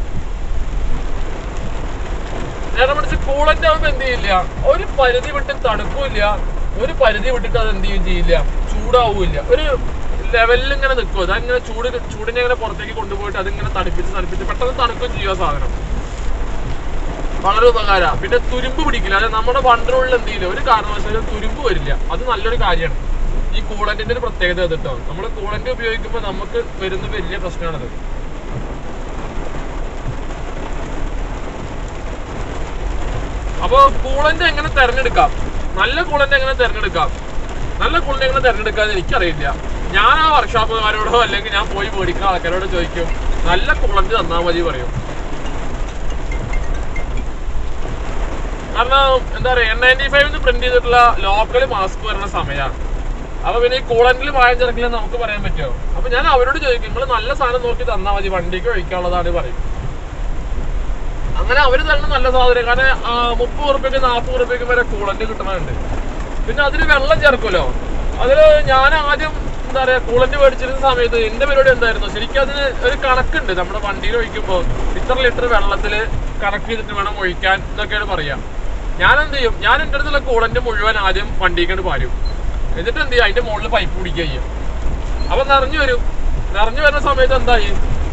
നേരെ മറിച്ച് കൂളന്റ് ആകുമ്പോ എന്ത് ചെയ്യില്ല ഒരു പരിധി വിട്ട് തണുപ്പില്ല ഒരു പരിധി വിട്ടിട്ട് അത് എന്ത് ചെയ്യും ചെയ്യില്ല ചൂടാവൂല്ല ഒരു ലെവലിൽ ഇങ്ങനെ നിൽക്കും അത് അങ്ങനെ ചൂട് ചൂടിനെ ഇങ്ങനെ പുറത്തേക്ക് കൊണ്ടുപോയിട്ട് അതിങ്ങനെ തണുപ്പിച്ച് തണുപ്പിച്ച് പെട്ടെന്ന് തണുക്കുകയും ചെയ്യും ആ സാധനം വളരെ ഉപകാര പിന്നെ തുരുമ്പ് പിടിക്കില്ല അതായത് നമ്മുടെ വണ്ടറുള്ളിൽ എന്ത് ചെയ്യില്ല ഒരു കാരണവശാലും തുരുമ്പ് വരില്ല അത് നല്ലൊരു കാര്യമാണ് ഈ കൂളന്റിന്റെ ഒരു പ്രത്യേകത അത് കേട്ടോ നമ്മൾ കൂളന്റ് ഉപയോഗിക്കുമ്പോൾ നമുക്ക് വരുന്ന വലിയ പ്രശ്നമാണത് അപ്പൊ കൂളന്റ് എങ്ങനെ തെരഞ്ഞെടുക്കാം നല്ല കൂളന്റ് എങ്ങനെ തെരഞ്ഞെടുക്കാം നല്ല കൂളന്റ് എങ്ങനെ തെരഞ്ഞെടുക്കാന്ന് എനിക്കറിയില്ല ഞാൻ ആ വർക്ക്ഷോപ്പുകാരോടോ അല്ലെങ്കിൽ ഞാൻ പോയി മേടിക്കുന്ന ആൾക്കാരോട് ചോദിക്കും നല്ല കൂളന്റ് തന്നാ മതി പറയും കാരണം എന്താ പറയാ എൻ നയൻറ്റി ഫൈവിന്ന് പ്രിന്റ് ചെയ്തിട്ടുള്ള ലോക്കൽ മാസ്ക് വരുന്ന സമയമാണ് അപ്പൊ പിന്നെ ഈ കൂളന്റിൽ മായം ചേർക്കില്ലെന്ന് നമുക്ക് പറയാൻ പറ്റുമോ അപ്പൊ ഞാൻ അവരോട് ചോദിക്കും നിങ്ങൾ നല്ല സാധനം നോക്കി തന്നാൽ മതി വണ്ടിക്ക് ഒഴിക്കാനുള്ളതാണ് പറയും അങ്ങനെ അവര് തന്നെ നല്ല സാധനം കാരണം ആ, മുപ്പത് ഉറുപ്പ്യക്ക് നാൽപ്പത് ഉറുപ്പ്യക്ക് വരെ കൂളന്റ് കിട്ടണുണ്ട് പിന്നെ അതിൽ വെള്ളം ചേർക്കുമല്ലോ അതില് ഞാൻ ആദ്യം എന്താ പറയാ കൂളന്റ് മേടിച്ചിരുന്ന സമയത്ത് എന്റെ പരിപാടി എന്തായിരുന്നു ശരിക്കും അതിന് ഒരു കണക്കുണ്ട് നമ്മുടെ വണ്ടിയിൽ ഒഴിക്കുമ്പോൾ ഇത്ര ലിറ്റർ വെള്ളത്തില് കണക്ക് ചെയ്തിട്ട് വേണം ഒഴിക്കാൻ എന്നൊക്കെയാണ് പറയാ ഞാൻ എന്ത് ചെയ്യും ഞാൻ എൻ്റെ അടുത്തുള്ള കൂളന്റ് മുഴുവൻ ആദ്യം വണ്ടിക്കാണ്ട് പാരും എന്നിട്ട് എന്ത് ചെയ്യും അതിന്റെ മുകളിൽ പൈപ്പ് പിടിക്കുക ചെയ്യും അപ്പൊ നിറഞ്ഞു വരും നിറഞ്ഞു വരുന്ന സമയത്ത് എന്തായി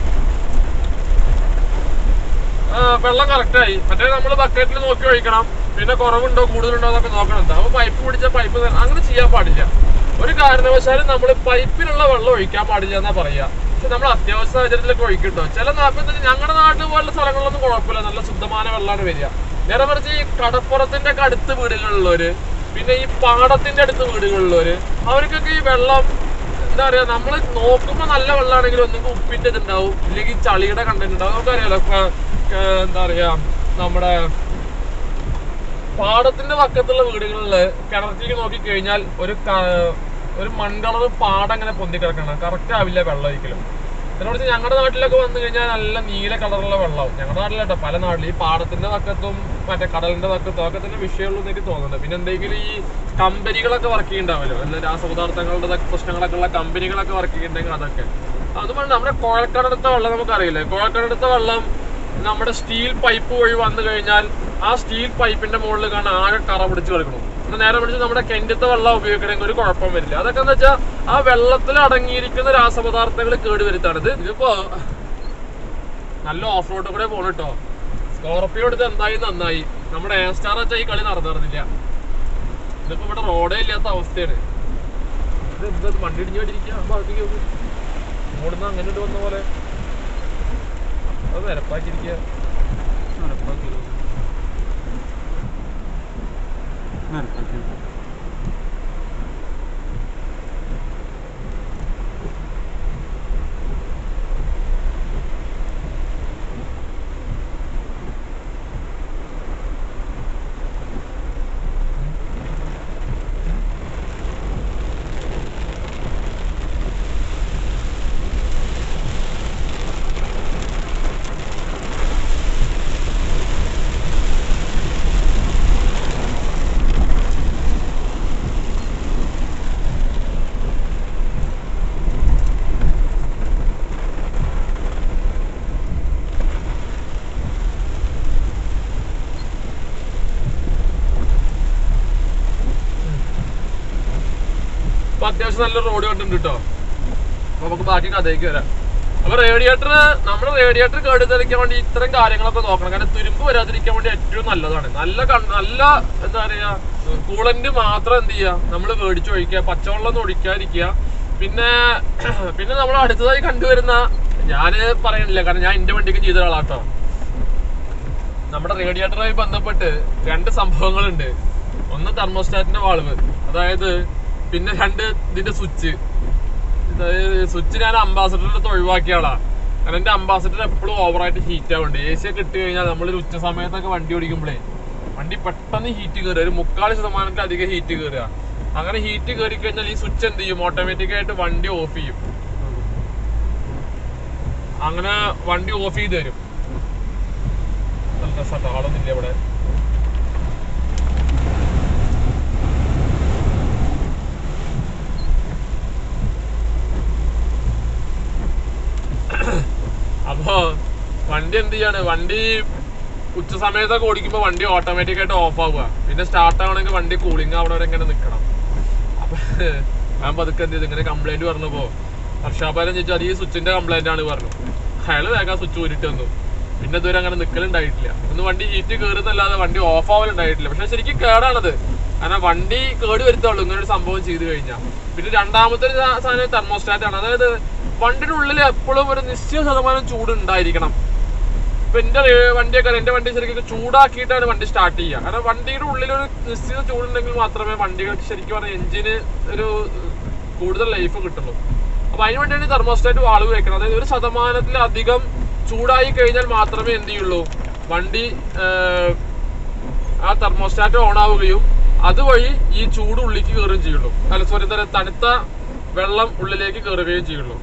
ആ, വെള്ളം correct ആയി മറ്റേ നമ്മൾ ബക്കറ്റിൽ നോക്കി ഒഴിക്കണം പിന്നെ കുറവുണ്ടോ കൂടുതലുണ്ടോ എന്നൊക്കെ നോക്കണം അപ്പൊ പൈപ്പ് പിടിച്ച പൈപ്പ് അങ്ങനെ ചെയ്യാൻ പാടില്ല ഒരു കാരണവശാലും നമ്മൾ പൈപ്പിലുള്ള വെള്ളം ഒഴിക്കാൻ പാടില്ല എന്നാ പറയാ പക്ഷെ നമ്മൾ അത്യാവശ്യ സാഹചര്യത്തിലൊക്കെ ഒഴിക്കട്ടോ ചില നാട്ടിൽ ഞങ്ങളുടെ നാട്ടിൽ പോലുള്ള സ്ഥലങ്ങളിലൊന്നും കുഴപ്പമില്ല നല്ല ശുദ്ധമായ വെള്ളമാണ് വരിക നേരെ മറിച്ച് ഈ കടപ്പുറത്തിന്റെ ഒക്കെ അടുത്ത് വീടുകളിലുള്ളവര് പിന്നെ ഈ പാടത്തിന്റെ അടുത്ത് വീടുകളിലുള്ളവര് അവർക്കൊക്കെ ഈ വെള്ളം എന്താ പറയാ നമ്മള് നോക്കുമ്പോ നല്ല വെള്ളമാണെങ്കിൽ ഒന്നെങ്കിൽ ഉപ്പിന്റെ ഇതുണ്ടാവും ഇല്ലെങ്കിൽ ചളിയുടെ കണ്ടന്റ് ഉണ്ടാവും നമുക്കറിയാലോ ഇപ്പൊ, ഏർ, എന്താ പറയാ നമ്മുടെ പാടത്തിന്റെ പക്കത്തുള്ള വീടുകളില് കിണറ്റിലേക്ക് നോക്കി കഴിഞ്ഞാൽ ഒരു ക- ഒരു മൺകളർ പാടം അങ്ങനെ പൊന്തി കിടക്കണം കറക്റ്റ് ആവില്ല വെള്ളം ഒരിക്കലും എന്നോട് ഞങ്ങളുടെ നാട്ടിലൊക്കെ വന്നു കഴിഞ്ഞാൽ നല്ല നീല കളറുള്ള വെള്ളമാവും ഞങ്ങളുടെ നാട്ടിലട്ടോ പല നാട്ടിലും ഈ പാടത്തിന്റെ പക്കത്തും മറ്റേ കടലിന്റെ പക്കത്തും ഒക്കെ തന്നെ വിഷയമുള്ളൂ എന്ന് എനിക്ക് തോന്നുന്നുണ്ട് പിന്നെ എന്തെങ്കിലും ഈ കമ്പനികളൊക്കെ വർക്ക് ചെയ്യുന്നുണ്ടാവല്ലോ എല്ലാ രാസപദാർത്ഥങ്ങളുടെ ഇതൊക്കെ പ്രശ്നങ്ങളൊക്കെ ഉള്ള കമ്പനികളൊക്കെ വർക്ക് ചെയ്യുന്നുണ്ടെങ്കിൽ അതൊക്കെ അതുകൊണ്ട് നമ്മുടെ കുഴൽക്കടടുത്ത വെള്ളം നമുക്കറിയില്ലേ കുഴൽക്കടടുത്ത വെള്ളം നമ്മുടെ സ്റ്റീൽ പൈപ്പ് വഴി വന്നു കഴിഞ്ഞാൽ ആ സ്റ്റീൽ പൈപ്പിന്റെ മുകളിൽ കാണാൻ ആകെ കറ പിടിച്ച് കിടക്കണം എന്നാൽ നേരെ പിടിച്ച് നമ്മുടെ കിണറ്റത്തെ വെള്ളം ഉപയോഗിക്കണമെങ്കിൽ ഒരു കുഴപ്പം വരില്ല അതൊക്കെ എന്ന് വെച്ചാൽ ആ വെള്ളത്തിൽ അടങ്ങിയിരിക്കുന്ന രാസപദാർത്ഥങ്ങൾ കേടുവരുത്താണ് ഇത് ഇതിപ്പോ നല്ല ഓഫ് റോഡ് കൂടെ പോണ കേട്ടോ സ്കോർപ്പിയോ എടുത്ത് എന്തായി നന്നായി നമ്മുടെ എ സ്റ്റാർ വെച്ചാൽ ഈ കളി നടന്നിരുന്നില്ല ഇതിപ്പോ ഇവിടെ റോഡേ ഇല്ലാത്ത അവസ്ഥയാണ് ഇത് എന്താ ഇത് വണ്ടി ഇടിഞ്ഞു വേണ്ടിയിരിക്കുക ഭാഗത്തേക്ക് നോക്ക് ഇങ്ങോട്ട് അങ്ങനെ ഇട്ട് വന്ന പോലെ അത് നിരപ്പാക്കിയിരിക്കുക ഇപ്പൊ അത്യാവശ്യം നല്ല റോഡ് കണ്ടിട്ടുണ്ട് കേട്ടോ അപ്പൊ നമുക്ക് ബാക്കി കഥയ്ക്ക് വരാം അപ്പൊ റേഡിയേറ്റർ നമ്മുടെ റേഡിയേറ്റർ കേടുതലിക്കാൻ വേണ്ടി ഇത്തരം കാര്യങ്ങളൊക്കെ നോക്കണം കാരണം തുരുമ്പ് വരാതിരിക്കാൻ വേണ്ടി ഏറ്റവും നല്ലതാണ് നല്ല കൺ- നല്ല എന്താ പറയാ കൂളന്റ് മാത്രം എന്ത് ചെയ്യുക നമ്മൾ മേടിച്ച് ഒഴിക്കുക പച്ചവെള്ളം ഒന്നും ഒഴിക്കാതിരിക്കുക പിന്നെ പിന്നെ നമ്മൾ അടുത്തതായി കണ്ടുവരുന്ന ഞാന് പറയണില്ല കാരണം ഞാൻ എന്റെ വണ്ടിക്ക് ചെയ്ത ഒരാളാട്ടോ നമ്മുടെ റേഡിയേറ്ററുമായി ബന്ധപ്പെട്ട് രണ്ട് സംഭവങ്ങളുണ്ട് ഒന്ന് തെർമോസ്റ്റാറ്റിന്റെ വാൾവ് അതായത് പിന്നെ രണ്ട് ഇതിന്റെ സ്വിച്ച് സ്വിച്ച് ഞാൻ അംബാസഡറിന്റെ അടുത്ത് ഒഴിവാക്കിയ ആളാ കാരണം എന്റെ അംബാസഡർ എപ്പോഴും ഓവറായിട്ട് ഹീറ്റ് ആവുന്നുണ്ട് എ സി ഒക്കെ ഇട്ട് കഴിഞ്ഞാൽ നമ്മളൊരു ഉച്ച സമയത്തൊക്കെ വണ്ടി ഓടിക്കുമ്പോഴേ വണ്ടി പെട്ടെന്ന് ഹീറ്റ് കയറുക ഒരു മുക്കാൽ ശതമാനത്തിൽ അധികം ഹീറ്റ് കയറുക അങ്ങനെ ഹീറ്റ് കയറി കഴിഞ്ഞാൽ ഈ സ്വിച്ച് എന്ത് ചെയ്യും ഓട്ടോമാറ്റിക് ആയിട്ട് വണ്ടി ഓഫ് ചെയ്യും അങ്ങനെ വണ്ടി ഓഫ് ചെയ്ത് തരും നല്ല രസമാട്ടോ ആളൊന്നുമില്ല ഇവിടെ അപ്പോ വണ്ടി എന്ത് ചെയ്യാണ് വണ്ടി ഉച്ച സമയത്തൊക്കെ ഓടിക്കുമ്പോ വണ്ടി ഓട്ടോമാറ്റിക് ആയിട്ട് ഓഫ് ആവുക പിന്നെ സ്റ്റാർട്ട് ആവണമെങ്കിൽ വണ്ടി കൂളിംഗ് അവിടെ വരെ ഇങ്ങനെ നിൽക്കണം അപ്പൊ ഞാൻ പതുക്കെ എന്ത് ചെയ്തു ഇങ്ങനെ കംപ്ലൈന്റ് പറഞ്ഞപ്പോ ഹർഷാപാലം ചോദിച്ചു അത് ഈ സ്വിച്ചിന്റെ കംപ്ലൈന്റ് ആണ് പറഞ്ഞു അയാള് വേഗം സ്വിച്ച് ഊരിട്ട് വന്നു പിന്നെ ഇതുവരെ അങ്ങനെ നിൽക്കലുണ്ടായിട്ടില്ല ഒന്ന് വണ്ടി ഹീറ്റ് കയറുന്നല്ലാതെ വണ്ടി ഓഫ് ആവലുണ്ടായിട്ടില്ല പക്ഷെ ശരിക്കും കേടാണത് കാരണം വണ്ടി കേട് വരുത്തുള്ളൂ ഇങ്ങനെ ഒരു സംഭവം ചെയ്തു കഴിഞ്ഞാൽ പിന്നെ രണ്ടാമത്തെ ഒരു സാ- സാധനം തെർമോസ്റ്റാറ്റ് ആണ് അതായത് വണ്ടിയുടെ ഉള്ളിൽ എപ്പോഴും ഒരു നിശ്ചിത ശതമാനം ചൂട് ഉണ്ടായിരിക്കണം ഇപ്പൊ എന്റെ റേ- വണ്ടിയൊക്കെ എന്റെ വണ്ടി ശരിക്കും ചൂടാക്കിയിട്ടാണ് വണ്ടി സ്റ്റാർട്ട് ചെയ്യുക കാരണം വണ്ടിയുടെ ഉള്ളിൽ ഒരു നിശ്ചിത ചൂടുണ്ടെങ്കിൽ മാത്രമേ വണ്ടികൾക്ക് ശരിക്കും പറഞ്ഞാൽ എഞ്ചിന് ഒരു കൂടുതൽ ലൈഫ് കിട്ടുള്ളൂ അപ്പൊ അതിന് വേണ്ടിയാണ് തെർമോസ്റ്റാറ്റ് വാൾവ് വെക്കണം അതായത് ഒരു ശതമാനത്തിലധികം ചൂടായി കഴിഞ്ഞാൽ മാത്രമേ എന്ത് ചെയ്യുള്ളൂ വണ്ടി ഏർ, ആ തെർമോസ്റ്റാറ്റ് ഓൺ ആവുകയും അതുവഴി ഈ ചൂട് ഉള്ളിലേക്ക് കയറുകയും ചെയ്യുള്ളൂ അല്ല സോറി എന്താ പറയുക, തണുത്ത വെള്ളം ഉള്ളിലേക്ക് കയറുകയും ചെയ്യുള്ളൂ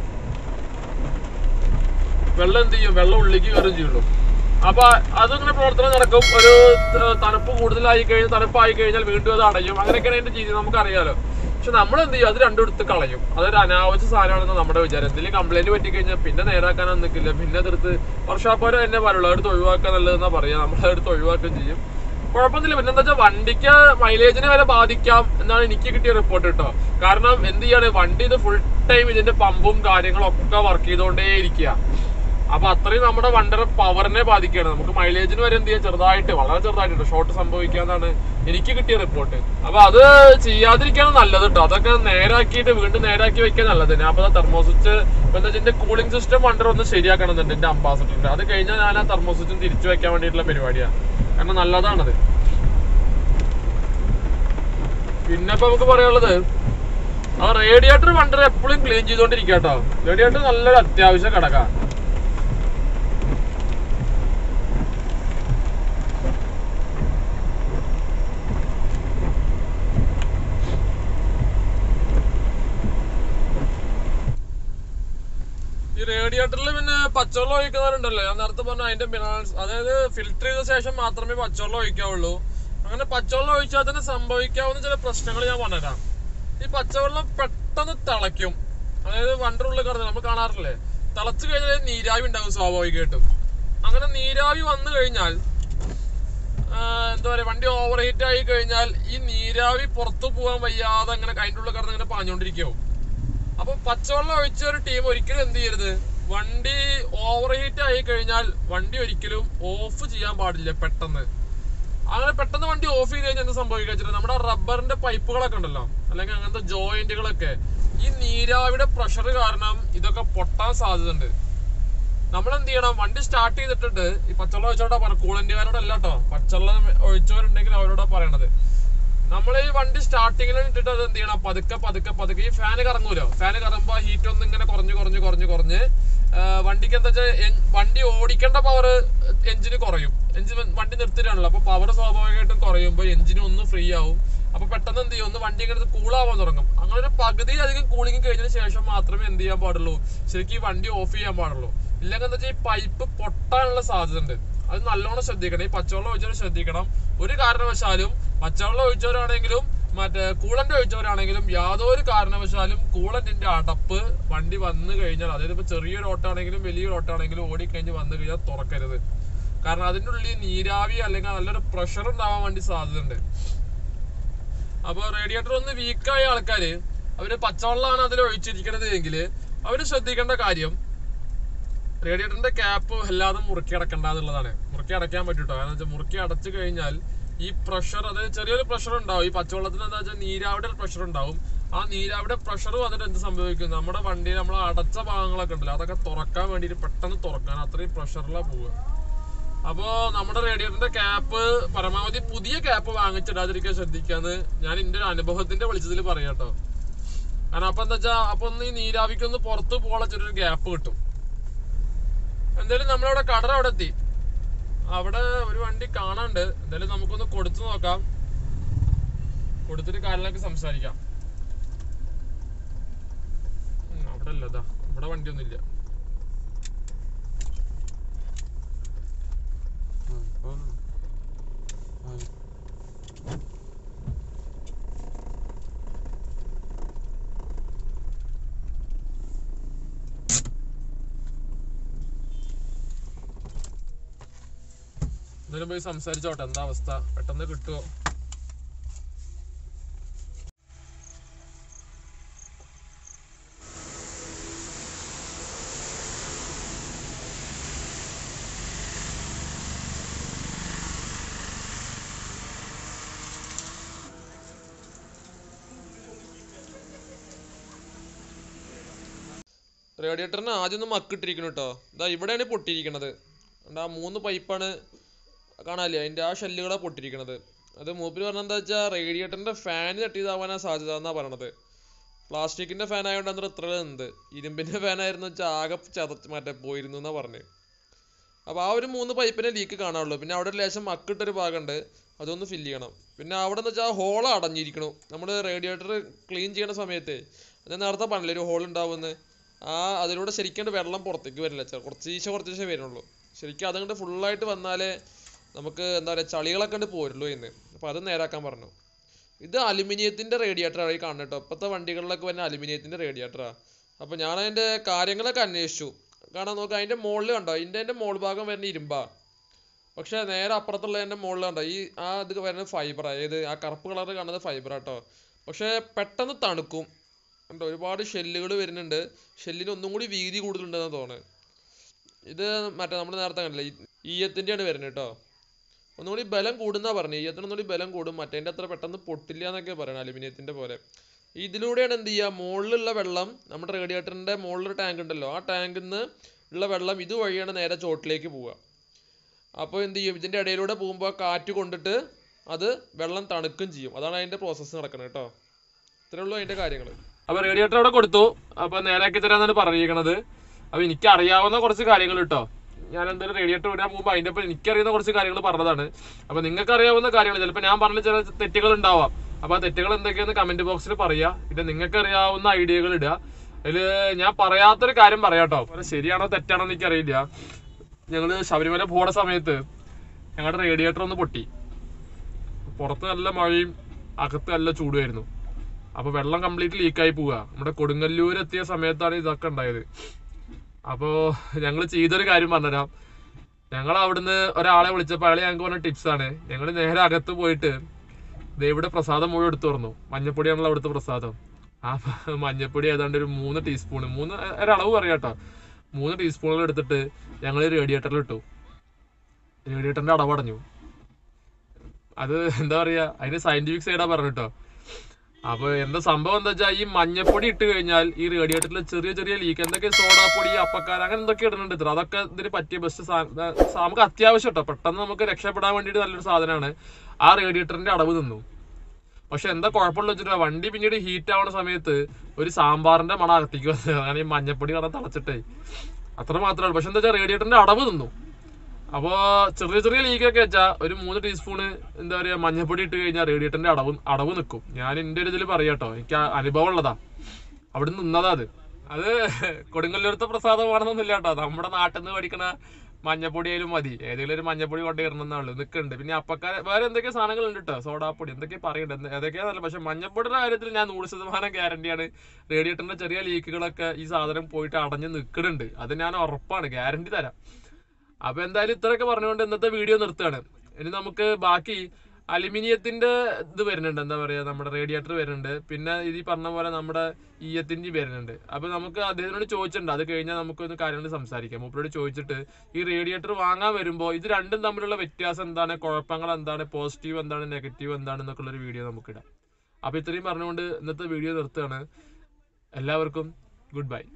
വെള്ളം എന്ത് ചെയ്യും വെള്ളം ഉള്ളിലേക്ക് കയറുകയും ചെയ്യുള്ളൂ അപ്പൊ അതിങ്ങനെ പ്രവർത്തനം നടക്കും ഒരു ത- തണുപ്പ് കൂടുതലായി കഴിഞ്ഞാൽ തണുപ്പായി കഴിഞ്ഞാൽ വീണ്ടും അത് അടയും അങ്ങനെയൊക്കെയാണ് അതിന്റെ രീതി നമുക്കറിയാലോ പക്ഷെ നമ്മൾ എന്ത് ചെയ്യും അത് രണ്ടും എടുത്ത് കളയും അതൊരു അനാവശ്യ സാധനമാണെന്ന് നമ്മുടെ വിചാരം എന്തെങ്കിലും കംപ്ലൈന്റ് പറ്റി കഴിഞ്ഞാൽ പിന്നെ നേരാക്കാനൊന്നും നിൽക്കില്ല പിന്നെ അതെടുത്ത് വർഷാപ്പോരം എന്നെ പറയുള്ളൂ അതെടുത്ത് ഒഴിവാക്കാൻ നല്ലതെന്നാ പറയാ നമ്മൾ അതെടുത്ത് ഒഴിവാക്കുകയും ചെയ്യും കുഴപ്പമൊന്നുമില്ല പിന്നെ എന്താ വെച്ചാൽ വണ്ടിക്ക് മൈലേജിനെ വരെ ബാധിക്കാം എന്നാണ് എനിക്ക് കിട്ടിയ റിപ്പോർട്ട് കേട്ടോ കാരണം എന്ത് ചെയ്യാണ് വണ്ടി ഇത് ഫുൾ ടൈം ഇതിന്റെ പമ്പും കാര്യങ്ങളും ഒക്കെ വർക്ക് ചെയ്തുകൊണ്ടേ ഇരിക്കുക അപ്പൊ അത്രയും നമ്മുടെ വണ്ടിയുടെ പവറിനെ ബാധിക്കുകയാണ് നമുക്ക് മൈലേജിന് വരെ എന്ത് ചെയ്യാം ചെറുതായിട്ട് വളരെ ചെറുതായിട്ട് ഷോർട്ട് സംഭവിക്കാന്നാണ് എനിക്ക് കിട്ടിയ റിപ്പോർട്ട് അപ്പൊ അത് ചെയ്യാതിരിക്കാണ് നല്ലത് കേട്ടോ അതൊക്കെ നേരാക്കിയിട്ട് വീണ്ടും നേരാക്കി വെക്കാൻ നല്ലത് ഞാൻ അപ്പൊ തെർമോസ്വിച്ച് എന്താ ഇതിന്റെ കൂളിംഗ് സിസ്റ്റം വണ്ടർ ഒന്ന് ശരിയാക്കണമെന്നുണ്ട് എന്റെ അംബാസഡറിന്റെ അത് കഴിഞ്ഞാൽ ഞാൻ ആ തെർമോസ്വിച്ചും തിരിച്ചു വെക്കാൻ വേണ്ടിയിട്ടുള്ള പരിപാടിയാണ് കാരണം നല്ലതാണത് പിന്നെ ഇപ്പൊ നമുക്ക് പറയാനുള്ളത് ആ റേഡിയേറ്റർ വണ്ടർ എപ്പോഴും ക്ലീൻ ചെയ്തോണ്ടിരിക്കുക കേട്ടോ റേഡിയേറ്റർ നല്ലൊരു അത്യാവശ്യ ഘടക ഈ റേഡിയേറ്ററിൽ പിന്നെ പച്ചവെള്ളം ഒഴിക്കുന്നവരുണ്ടല്ലോ ഞാൻ നേരത്തെ പറഞ്ഞ അതിന്റെ മിനറൽസ് അതായത് ഫിൽറ്റർ ചെയ്ത ശേഷം മാത്രമേ പച്ചവെള്ളം ഒഴിക്കാവുള്ളൂ അങ്ങനെ പച്ചവെള്ളം ഒഴിച്ചാൽ തന്നെ സംഭവിക്കാവുന്ന ചില പ്രശ്നങ്ങൾ ഞാൻ പറഞ്ഞുതരാം ഈ പച്ചവെള്ളം പെട്ടെന്ന് തിളയ്ക്കും അതായത് വണ്ടറുള്ളിൽ കിടന്ന് നമ്മൾ കാണാറില്ലേ തിളച്ചു കഴിഞ്ഞാൽ നീരാവി ഉണ്ടാവും സ്വാഭാവികമായിട്ടും അങ്ങനെ നീരാവി വന്നു കഴിഞ്ഞാൽ ആ, എന്താ പറയാ വണ്ടി ഓവർ ഹീറ്റ് ആയി കഴിഞ്ഞാൽ ഈ നീരാവി പുറത്തു പോകാൻ വയ്യാതെ അങ്ങനെ അതിൻ്റെ ഉള്ളിൽ കിടന്ന് ഇങ്ങനെ പാഞ്ഞുകൊണ്ടിരിക്കും അപ്പൊ പച്ചവെള്ളം ഒഴിച്ച ഒരു ടീം ഒരിക്കലും എന്ത് ചെയ്യരുത് വണ്ടി ഓവർ ഹീറ്റ് ആയി കഴിഞ്ഞാൽ വണ്ടി ഒരിക്കലും ഓഫ് ചെയ്യാൻ പാടില്ല പെട്ടെന്ന് അങ്ങനെ പെട്ടെന്ന് വണ്ടി ഓഫ് ചെയ്ത് കഴിഞ്ഞാൽ എന്ത് സംഭവിക്കുക വെച്ചിട്ട് നമ്മുടെ റബ്ബറിന്റെ പൈപ്പുകളൊക്കെ ഉണ്ടല്ലോ അല്ലെങ്കിൽ അങ്ങനത്തെ ജോയിന്റുകളൊക്കെ ഈ നീരാവിയുടെ പ്രഷർ കാരണം ഇതൊക്കെ പൊട്ടാൻ സാധ്യതയുണ്ട് നമ്മൾ എന്ത് ചെയ്യണം വണ്ടി സ്റ്റാർട്ട് ചെയ്തിട്ടുണ്ട് ഈ പച്ചവെള്ളം ഒഴിച്ചോണ്ടാ പറ കൂളന്റുകാരോട് അല്ല കേട്ടോ പച്ചവെള്ളം ഒഴിച്ചവരുണ്ടെങ്കിൽ അവരോടാ പറയണത് നമ്മൾ ഈ വണ്ടി സ്റ്റാർട്ടിങ്ങിൽ ഇട്ടിട്ട് അത് എന്ത് ചെയ്യണം പതുക്കെ പതുക്കെ പതുക്കെ ഈ ഫാന് കറങ്ങൂലോ ഫാന് കറങ്ങുമ്പോ ഹീറ്റ് ഒന്ന് ഇങ്ങനെ കുറഞ്ഞ് കുറഞ്ഞ് കുറഞ്ഞ് കുറഞ്ഞ് ആ, വണ്ടിക്ക് എന്താ വെച്ചാൽ വണ്ടി ഓടിക്കേണ്ട പവർ എഞ്ചിന് കുറയും എഞ്ചിൻ വണ്ടി നിർത്തിയിട്ടാണല്ലോ അപ്പൊ പവർ സ്വാഭാവികമായിട്ടും കുറയുമ്പോൾ എഞ്ചിന് ഒന്ന് ഫ്രീ ആവും അപ്പൊ പെട്ടെന്ന് എന്ത് ചെയ്യും ഒന്ന് വണ്ടി ഇങ്ങനെ കൂളാവാൻ തുടങ്ങും അങ്ങനെ ഒരു പകുതിയിലധികം കൂളിംഗ് കഴിഞ്ഞതിന് ശേഷം മാത്രമേ എന്ത് ചെയ്യാൻ പാടുള്ളൂ ശരിക്കും ഈ വണ്ടി ഓഫ് ചെയ്യാൻ പാടുള്ളൂ ഇല്ലെങ്കിൽ എന്താ വെച്ചാൽ ഈ പൈപ്പ് പൊട്ടാനുള്ള സാധ്യത ഉണ്ട് അത് നല്ലോണം ശ്രദ്ധിക്കണം ഈ പച്ചവെള്ളം ഒഴിച്ചവർ ശ്രദ്ധിക്കണം ഒരു കാരണവശാലും പച്ചവെള്ളം ഒഴിച്ചവരാണെങ്കിലും മറ്റേ കൂളന്റ് ഒഴിച്ചവരാണെങ്കിലും യാതൊരു കാരണവശാലും കൂളന്റിന്റെ അടപ്പ് വണ്ടി വന്നു കഴിഞ്ഞാൽ അതായത് ഇപ്പൊ ചെറിയൊരു ഓട്ടാണെങ്കിലും വലിയൊരു ഓട്ടാണെങ്കിലും ഓടിക്കഴിഞ്ഞ് വന്നു കഴിഞ്ഞാൽ തുറക്കരുത് കാരണം അതിൻ്റെ ഉള്ളിൽ നീരാവി അല്ലെങ്കിൽ നല്ലൊരു പ്രഷർ ഉണ്ടാവാൻ വേണ്ടി സാധ്യതയുണ്ട് അപ്പൊ റേഡിയേറ്റർ ഒന്ന് വീക്കായ ആൾക്കാര് അവര് പച്ചവെള്ളമാണ് അതിൽ ഒഴിച്ചിരിക്കുന്നത് എങ്കിൽ അവര് ശ്രദ്ധിക്കേണ്ട കാര്യം റേഡിയേറ്ററിന്റെ ക്യാപ്പ് വല്ലാതെ മുറുക്കി അടക്കണ്ട എന്നുള്ളതാണ് മുറുക്കി അടയ്ക്കാൻ പറ്റൂട്ടോ കാരണം വെച്ചാൽ മുറുക്കി അടച്ചു കഴിഞ്ഞാൽ ഈ പ്രഷർ അതായത് ചെറിയൊരു പ്രഷർ ഉണ്ടാവും ഈ പച്ചവെള്ളത്തിന് എന്താ വെച്ചാൽ നീരാവിടെ പ്രഷർ ഉണ്ടാവും ആ നീരാവിടെ പ്രഷർ വന്നിട്ട് എന്ത് സംഭവിക്കും നമ്മുടെ വണ്ടിയിൽ നമ്മൾ അടച്ച ഭാഗങ്ങളൊക്കെ ഉണ്ടല്ലോ അതൊക്കെ തുറക്കാൻ വേണ്ടിയിട്ട് പെട്ടെന്ന് തുറക്കാൻ അത്രയും പ്രഷറിലാണ് പോവുക അപ്പോ നമ്മുടെ റേഡിയേറ്ററിന്റെ ക്യാപ്പ് പരമാവധി പുതിയ ക്യാപ്പ് വാങ്ങിച്ചിടാതിരിക്കാൻ ശ്രദ്ധിക്കാന്ന് ഞാൻ എന്റെ ഒരു അനുഭവത്തിന്റെ വെളിച്ചത്തിൽ പറയാട്ടോ കാരണം അപ്പൊ എന്താ വെച്ചാ അപ്പൊ ഒന്ന് ഈ നീരാവിക്കൊന്ന് പുറത്ത് പോകാനുള്ള ചെറിയൊരു ഗ്യാപ്പ് കിട്ടും എന്തായാലും നമ്മളവിടെ കടർ അവിടെ എത്തി അവിടെ ഒരു വണ്ടി കാണാണ്ട് എന്തായാലും നമുക്കൊന്ന് കൊടുത്തു നോക്കാം കൊടുത്തിട്ട് കാര്യങ്ങളൊക്കെ സംസാരിക്കാം ഉം, അവിടെ അല്ല ഇതാ ഇവിടെ വണ്ടിയൊന്നും ഇല്ല എന്തായാലും പോയി സംസാരിച്ചോട്ടെ എന്താ അവസ്ഥ പെട്ടെന്ന് കിട്ടുമോ റേഡിയേറ്ററിന് ആദ്യം ഒന്ന് മക്കിട്ടിരിക്കണം കേട്ടോ ഇതാ ഇവിടെയാണ് പൊട്ടിയിരിക്കണത് ഉണ്ട് ആ മൂന്ന് പൈപ്പാണ് കാണാല്ലേ അതിന്റെ ആ ഷെല്ലുകളാണ് പൊട്ടിയിരിക്കണത് അത് മൂപ്പര് പറഞ്ഞ എന്താ വെച്ചാൽ റേഡിയേറ്ററിന്റെ ഫാൻ തട്ടിയതാവാനാ സാധ്യത എന്നാ പറയണത് പ്ലാസ്റ്റിക്കിന്റെ ഫാൻ ആയതുകൊണ്ട് അത്ര ഇത്ര ഉണ്ട് ഇരുമ്പിന്റെ ഫാൻ ആയിരുന്നു വെച്ചാൽ ആകെ ചതച്ച് മറ്റേ പോയിരുന്നു എന്നാ പറഞ്ഞത് അപ്പോൾ ആ ഒരു മൂന്ന് പൈപ്പിനെ ലീക്ക് കാണാനുള്ളൂ പിന്നെ അവിടെ ഒരു ലേശം മക്കിട്ടൊരു ഭാഗമുണ്ട് അതൊന്ന് ഫില്ല് ചെയ്യണം പിന്നെ അവിടെ എന്ന് വെച്ചാൽ ഹോൾ അടഞ്ഞിരിക്കണു നമ്മൾ റേഡിയേറ്റർ ക്ലീൻ ചെയ്യണ സമയത്ത് ഞാൻ നേരത്തെ പറഞ്ഞില്ലേ ഒരു ഹോൾ ഉണ്ടാവുമെന്ന് ആ അതിലൂടെ ശരിക്കും വെള്ളം പുറത്തേക്ക് വരില്ല ചെ- കുറച്ചീശെ കുറച്ചീശെ വരുന്നുള്ളൂ ശരിക്കും അതങ്ങോട്ട് ഫുള്ളായിട്ട് വന്നാലേ നമുക്ക് എന്താ പറയുക ചളികളൊക്കെ ഉണ്ട് പോരുള്ളൂ എന്ന് അപ്പോൾ അത് നേരാക്കാൻ പറഞ്ഞു ഇത് അലുമിനിയത്തിന്റെ റേഡിയേറ്ററാണ് ഈ കാണുന്നത് കേട്ടോ ഇപ്പോഴത്തെ വണ്ടികളിലൊക്കെ വരുന്ന അലുമിനിയത്തിന്റെ റേഡിയേറ്ററാണ് അപ്പോൾ ഞാൻ അതിന്റെ കാര്യങ്ങളൊക്കെ അന്വേഷിച്ചു കാരണം നോക്ക് അതിന്റെ മുകളിൽ കണ്ടോ ഇതിന്റെ അതിന്റെ മോൾ ഭാഗം വരുന്ന ഇരുമ്പാ പക്ഷെ നേരെ അപ്പുറത്തുള്ളതിന്റെ മുകളിൽ കണ്ടോ ഈ ആ ഇത് വരുന്നത് ഫൈബറാ ഏത് ആ കറുപ്പ് കളർ കാണുന്നത് ഫൈബറാ കേട്ടോ പക്ഷെ പെട്ടെന്ന് തണുക്കും കണ്ടോ ഒരുപാട് ഷെല്ലുകൾ വരുന്നുണ്ട് ഷെല്ലിന് ഒന്നും കൂടി വീതി കൂടുതലുണ്ടെന്ന് തോന്നുന്നത് ഇത് മറ്റേ നമ്മൾ നേരത്തെ കണ്ടില്ലേ ഈയത്തിൻ്റെയാണ് വരുന്നത് കേട്ടോ ഒന്നുകൂടി ബലം കൂടുന്നാ പറഞ്ഞു ഈയത്തിന് ഒന്നുകൂടി ബലം കൂടും മറ്റേൻ്റെ അത്ര പെട്ടെന്ന് പൊട്ടില്ല എന്നൊക്കെ പറയണം അലുമിനിയത്തിന്റെ പോലെ ഇതിലൂടെയാണ് എന്ത് ചെയ്യുക മുകളിലുള്ള വെള്ളം നമ്മുടെ റേഡിയേറ്ററിന്റെ മുകളിലൊരു ടാങ്ക് ഉണ്ടല്ലോ ആ ടാങ്കിൽ നിന്ന് ഉള്ള വെള്ളം ഇതുവഴിയാണ് നേരെ ചോട്ടിലേക്ക് പോവുക അപ്പോൾ എന്ത് ചെയ്യും ഇതിന്റെ ഇടയിലൂടെ പോകുമ്പോൾ കാറ്റ് കൊണ്ടിട്ട് അത് വെള്ളം തണുക്കും ചെയ്യും അതാണ് അതിന്റെ പ്രോസസ്സ് നടക്കുന്നത് കേട്ടോ ഇത്രേ ഉള്ളൂ അതിന്റെ കാര്യങ്ങൾ അപ്പൊ റേഡിയേറ്റർ അവിടെ കൊടുത്തു അപ്പൊ നേരാക്കി തരാന്നാണ് പറഞ്ഞിരിക്കണത് അപ്പൊ എനിക്ക് അറിയാവുന്ന കുറച്ച് കാര്യങ്ങൾ കേട്ടോ ഞാൻ എന്തായാലും റേഡിയേറ്റർ വിടാൻ പോകുമ്പോൾ അതിന്റെ ഒപ്പം എനിക്കറിയുന്ന കുറച്ച് കാര്യങ്ങൾ പറഞ്ഞതാണ് അപ്പൊ നിങ്ങൾക്ക് അറിയാവുന്ന കാര്യങ്ങൾ ചിലപ്പോൾ ഞാൻ പറഞ്ഞ ചില തെറ്റുകൾ ഉണ്ടാവാം അപ്പൊ ആ തെറ്റുകൾ എന്തൊക്കെയാന്ന് കമന്റ് ബോക്സിൽ പറയാ പിന്നെ നിങ്ങൾക്ക് അറിയാവുന്ന ഐഡിയകൾ ഇടുക അതില് ഞാൻ പറയാത്തൊരു കാര്യം പറയാട്ടോ അത് ശരിയാണോ തെറ്റാണോ എന്ന് എനിക്കറിയില്ല ഞങ്ങള് ശബരിമല പോണ സമയത്ത് ഞങ്ങളുടെ റേഡിയേറ്റർ ഒന്ന് പൊട്ടി പുറത്ത് നല്ല മഴയും അകത്ത് നല്ല ചൂടുമായിരുന്നു അപ്പൊ വെള്ളം കംപ്ലീറ്റ് ലീക്കായി പോവുക നമ്മുടെ കൊടുങ്ങല്ലൂർ എത്തിയ സമയത്താണ് ഇതൊക്കെ ഉണ്ടായത് അപ്പോ ഞങ്ങൾ ചെയ്തൊരു കാര്യം പറഞ്ഞുതരാം ഞങ്ങൾ അവിടുന്ന് ഒരാളെ വിളിച്ചപ്പോൾ അയാൾ ഞങ്ങൾക്ക് പറഞ്ഞ ടിപ്സ് ആണ് ഞങ്ങൾ നേരെ അകത്ത് പോയിട്ട് ദേവിടെ പ്രസാദം മുഴുവൻ എടുത്തു തുറന്നു മഞ്ഞപ്പൊടിയാണല്ലോ അവിടുത്തെ പ്രസാദം ആ മഞ്ഞപ്പൊടി ഏതാണ്ട് ഒരു മൂന്ന് ടീസ്പൂൺ മൂന്ന് ഒരളവ് പറയാട്ടോ മൂന്ന് ടീസ്പൂണുകൾ എടുത്തിട്ട് ഞങ്ങൾ റേഡിയേറ്ററിൽ ഇട്ടു റേഡിയേറ്ററിന്റെ അടവടഞ്ഞു അത് എന്താ പറയാ അതിന് സയന്റിഫിക് സൈഡാ പറഞ്ഞിട്ടോ അപ്പൊ എന്താ സംഭവം എന്താ വെച്ചാൽ ഈ മഞ്ഞപ്പൊടി ഇട്ട് കഴിഞ്ഞാൽ ഈ റേഡിയേറ്ററിൽ ചെറിയ ചെറിയ ലീക്ക് എന്തൊക്കെ സോഡാപ്പൊടി അപ്പക്കാര അങ്ങനെ എന്തൊക്കെ ഇടുന്നുണ്ട് ഇത്ര അതൊക്കെ ഇതിന് പറ്റിയ ബെസ്റ്റ് നമുക്ക് അത്യാവശ്യം കേട്ടോ പെട്ടെന്ന് നമുക്ക് രക്ഷപ്പെടാൻ വേണ്ടിയിട്ട് നല്ലൊരു സാധനമാണ് ആ റേഡിയേറ്ററിന്റെ അടവ് നിന്നു പക്ഷെ എന്താ കുഴപ്പമുള്ള വെച്ചിട്ട് വണ്ടി പിന്നീട് ഹീറ്റ് ആവുന്ന സമയത്ത് ഒരു സാമ്പാറിന്റെ മണം അകത്തേക്ക് വന്നത് കാരണം ഈ മഞ്ഞപ്പൊടി കട തളച്ചിട്ടേ അത്ര മാത്രമേ പക്ഷെ എന്താ വെച്ചാൽ റേഡിയേറ്ററിന്റെ അടവ് നിന്നു അപ്പോ ചെറിയ ചെറിയ ലീക്കൊക്കെ വെച്ചാൽ ഒരു മൂന്ന് ടീസ്പൂണ് എന്താ പറയാ മഞ്ഞപ്പൊടി ഇട്ട് കഴിഞ്ഞാൽ റേഡിയേറ്ററിന്റെ അടവ് അടവ് നിൽക്കും ഞാൻ എന്റെ ഒരു ഇതിൽ പറയാട്ടോ എനിക്ക് ആ അനുഭവം ഉള്ളതാ അവിടെ നിന്നതാ അത് അത് കൊടുങ്ങല്ലൂരത്തെ പ്രസാദമാണെന്നൊന്നുമില്ല കേട്ടോ നമ്മുടെ നാട്ടിൽ നിന്ന് പഠിക്കണ മഞ്ഞപ്പൊടി ആയാലും മതി ഏതെങ്കിലും ഒരു മഞ്ഞപ്പൊടി കൊണ്ട് ഇറങ്ങുന്നുള്ളൂ നിൽക്കുന്നുണ്ട് പിന്നെ അപ്പക്കാര വേറെ എന്തൊക്കെ സാധനങ്ങളുണ്ട് കേട്ടോ സോഡാപ്പൊടി എന്തൊക്കെ പറയണ്ട ഏതൊക്കെയാ നല്ല പക്ഷെ മഞ്ഞപ്പൊടിയുടെ കാര്യത്തിൽ ഞാൻ നൂറ് ശതമാനം ഗ്യാരണ്ടിയാണ് റേഡിയേറ്ററിന്റെ ചെറിയ ലീക്കുകളൊക്കെ ഈ സാധനം പോയിട്ട് അടഞ്ഞ് നിൽക്കുന്നുണ്ട് അത് ഞാൻ ഉറപ്പാണ് ഗ്യാരണ്ടി തരാം അപ്പൊ എന്തായാലും ഇത്രയൊക്കെ പറഞ്ഞുകൊണ്ട് ഇന്നത്തെ വീഡിയോ നിർത്തുകയാണ് ഇനി നമുക്ക് ബാക്കി അലുമിനിയത്തിന്റെ ഇത് വരുന്നുണ്ട് എന്താ പറയാ നമ്മുടെ റേഡിയേറ്റർ വരുന്നുണ്ട് പിന്നെ ഇത് ഈ പറഞ്ഞ പോലെ നമ്മുടെ ഈയത്തിന്റെ വരുന്നുണ്ട് അപ്പൊ നമുക്ക് അദ്ദേഹത്തിനോട് ചോദിച്ചിട്ടുണ്ട് അത് കഴിഞ്ഞാൽ നമുക്കൊന്ന് കാര്യങ്ങൾ സംസാരിക്കാം മൂപ്പരോട് ചോദിച്ചിട്ട് ഈ റേഡിയേറ്റർ വാങ്ങാൻ വരുമ്പോൾ ഇത് രണ്ടും തമ്മിലുള്ള വ്യത്യാസം എന്താണ് കുഴപ്പങ്ങൾ എന്താണ് പോസിറ്റീവ് എന്താണ് നെഗറ്റീവ് എന്താണ് എന്നൊക്കെ ഒരു വീഡിയോ നമുക്കിടാം അപ്പൊ ഇത്രയും പറഞ്ഞുകൊണ്ട് ഇന്നത്തെ വീഡിയോ നിർത്തുകയാണ് എല്ലാവർക്കും ഗുഡ് ബൈ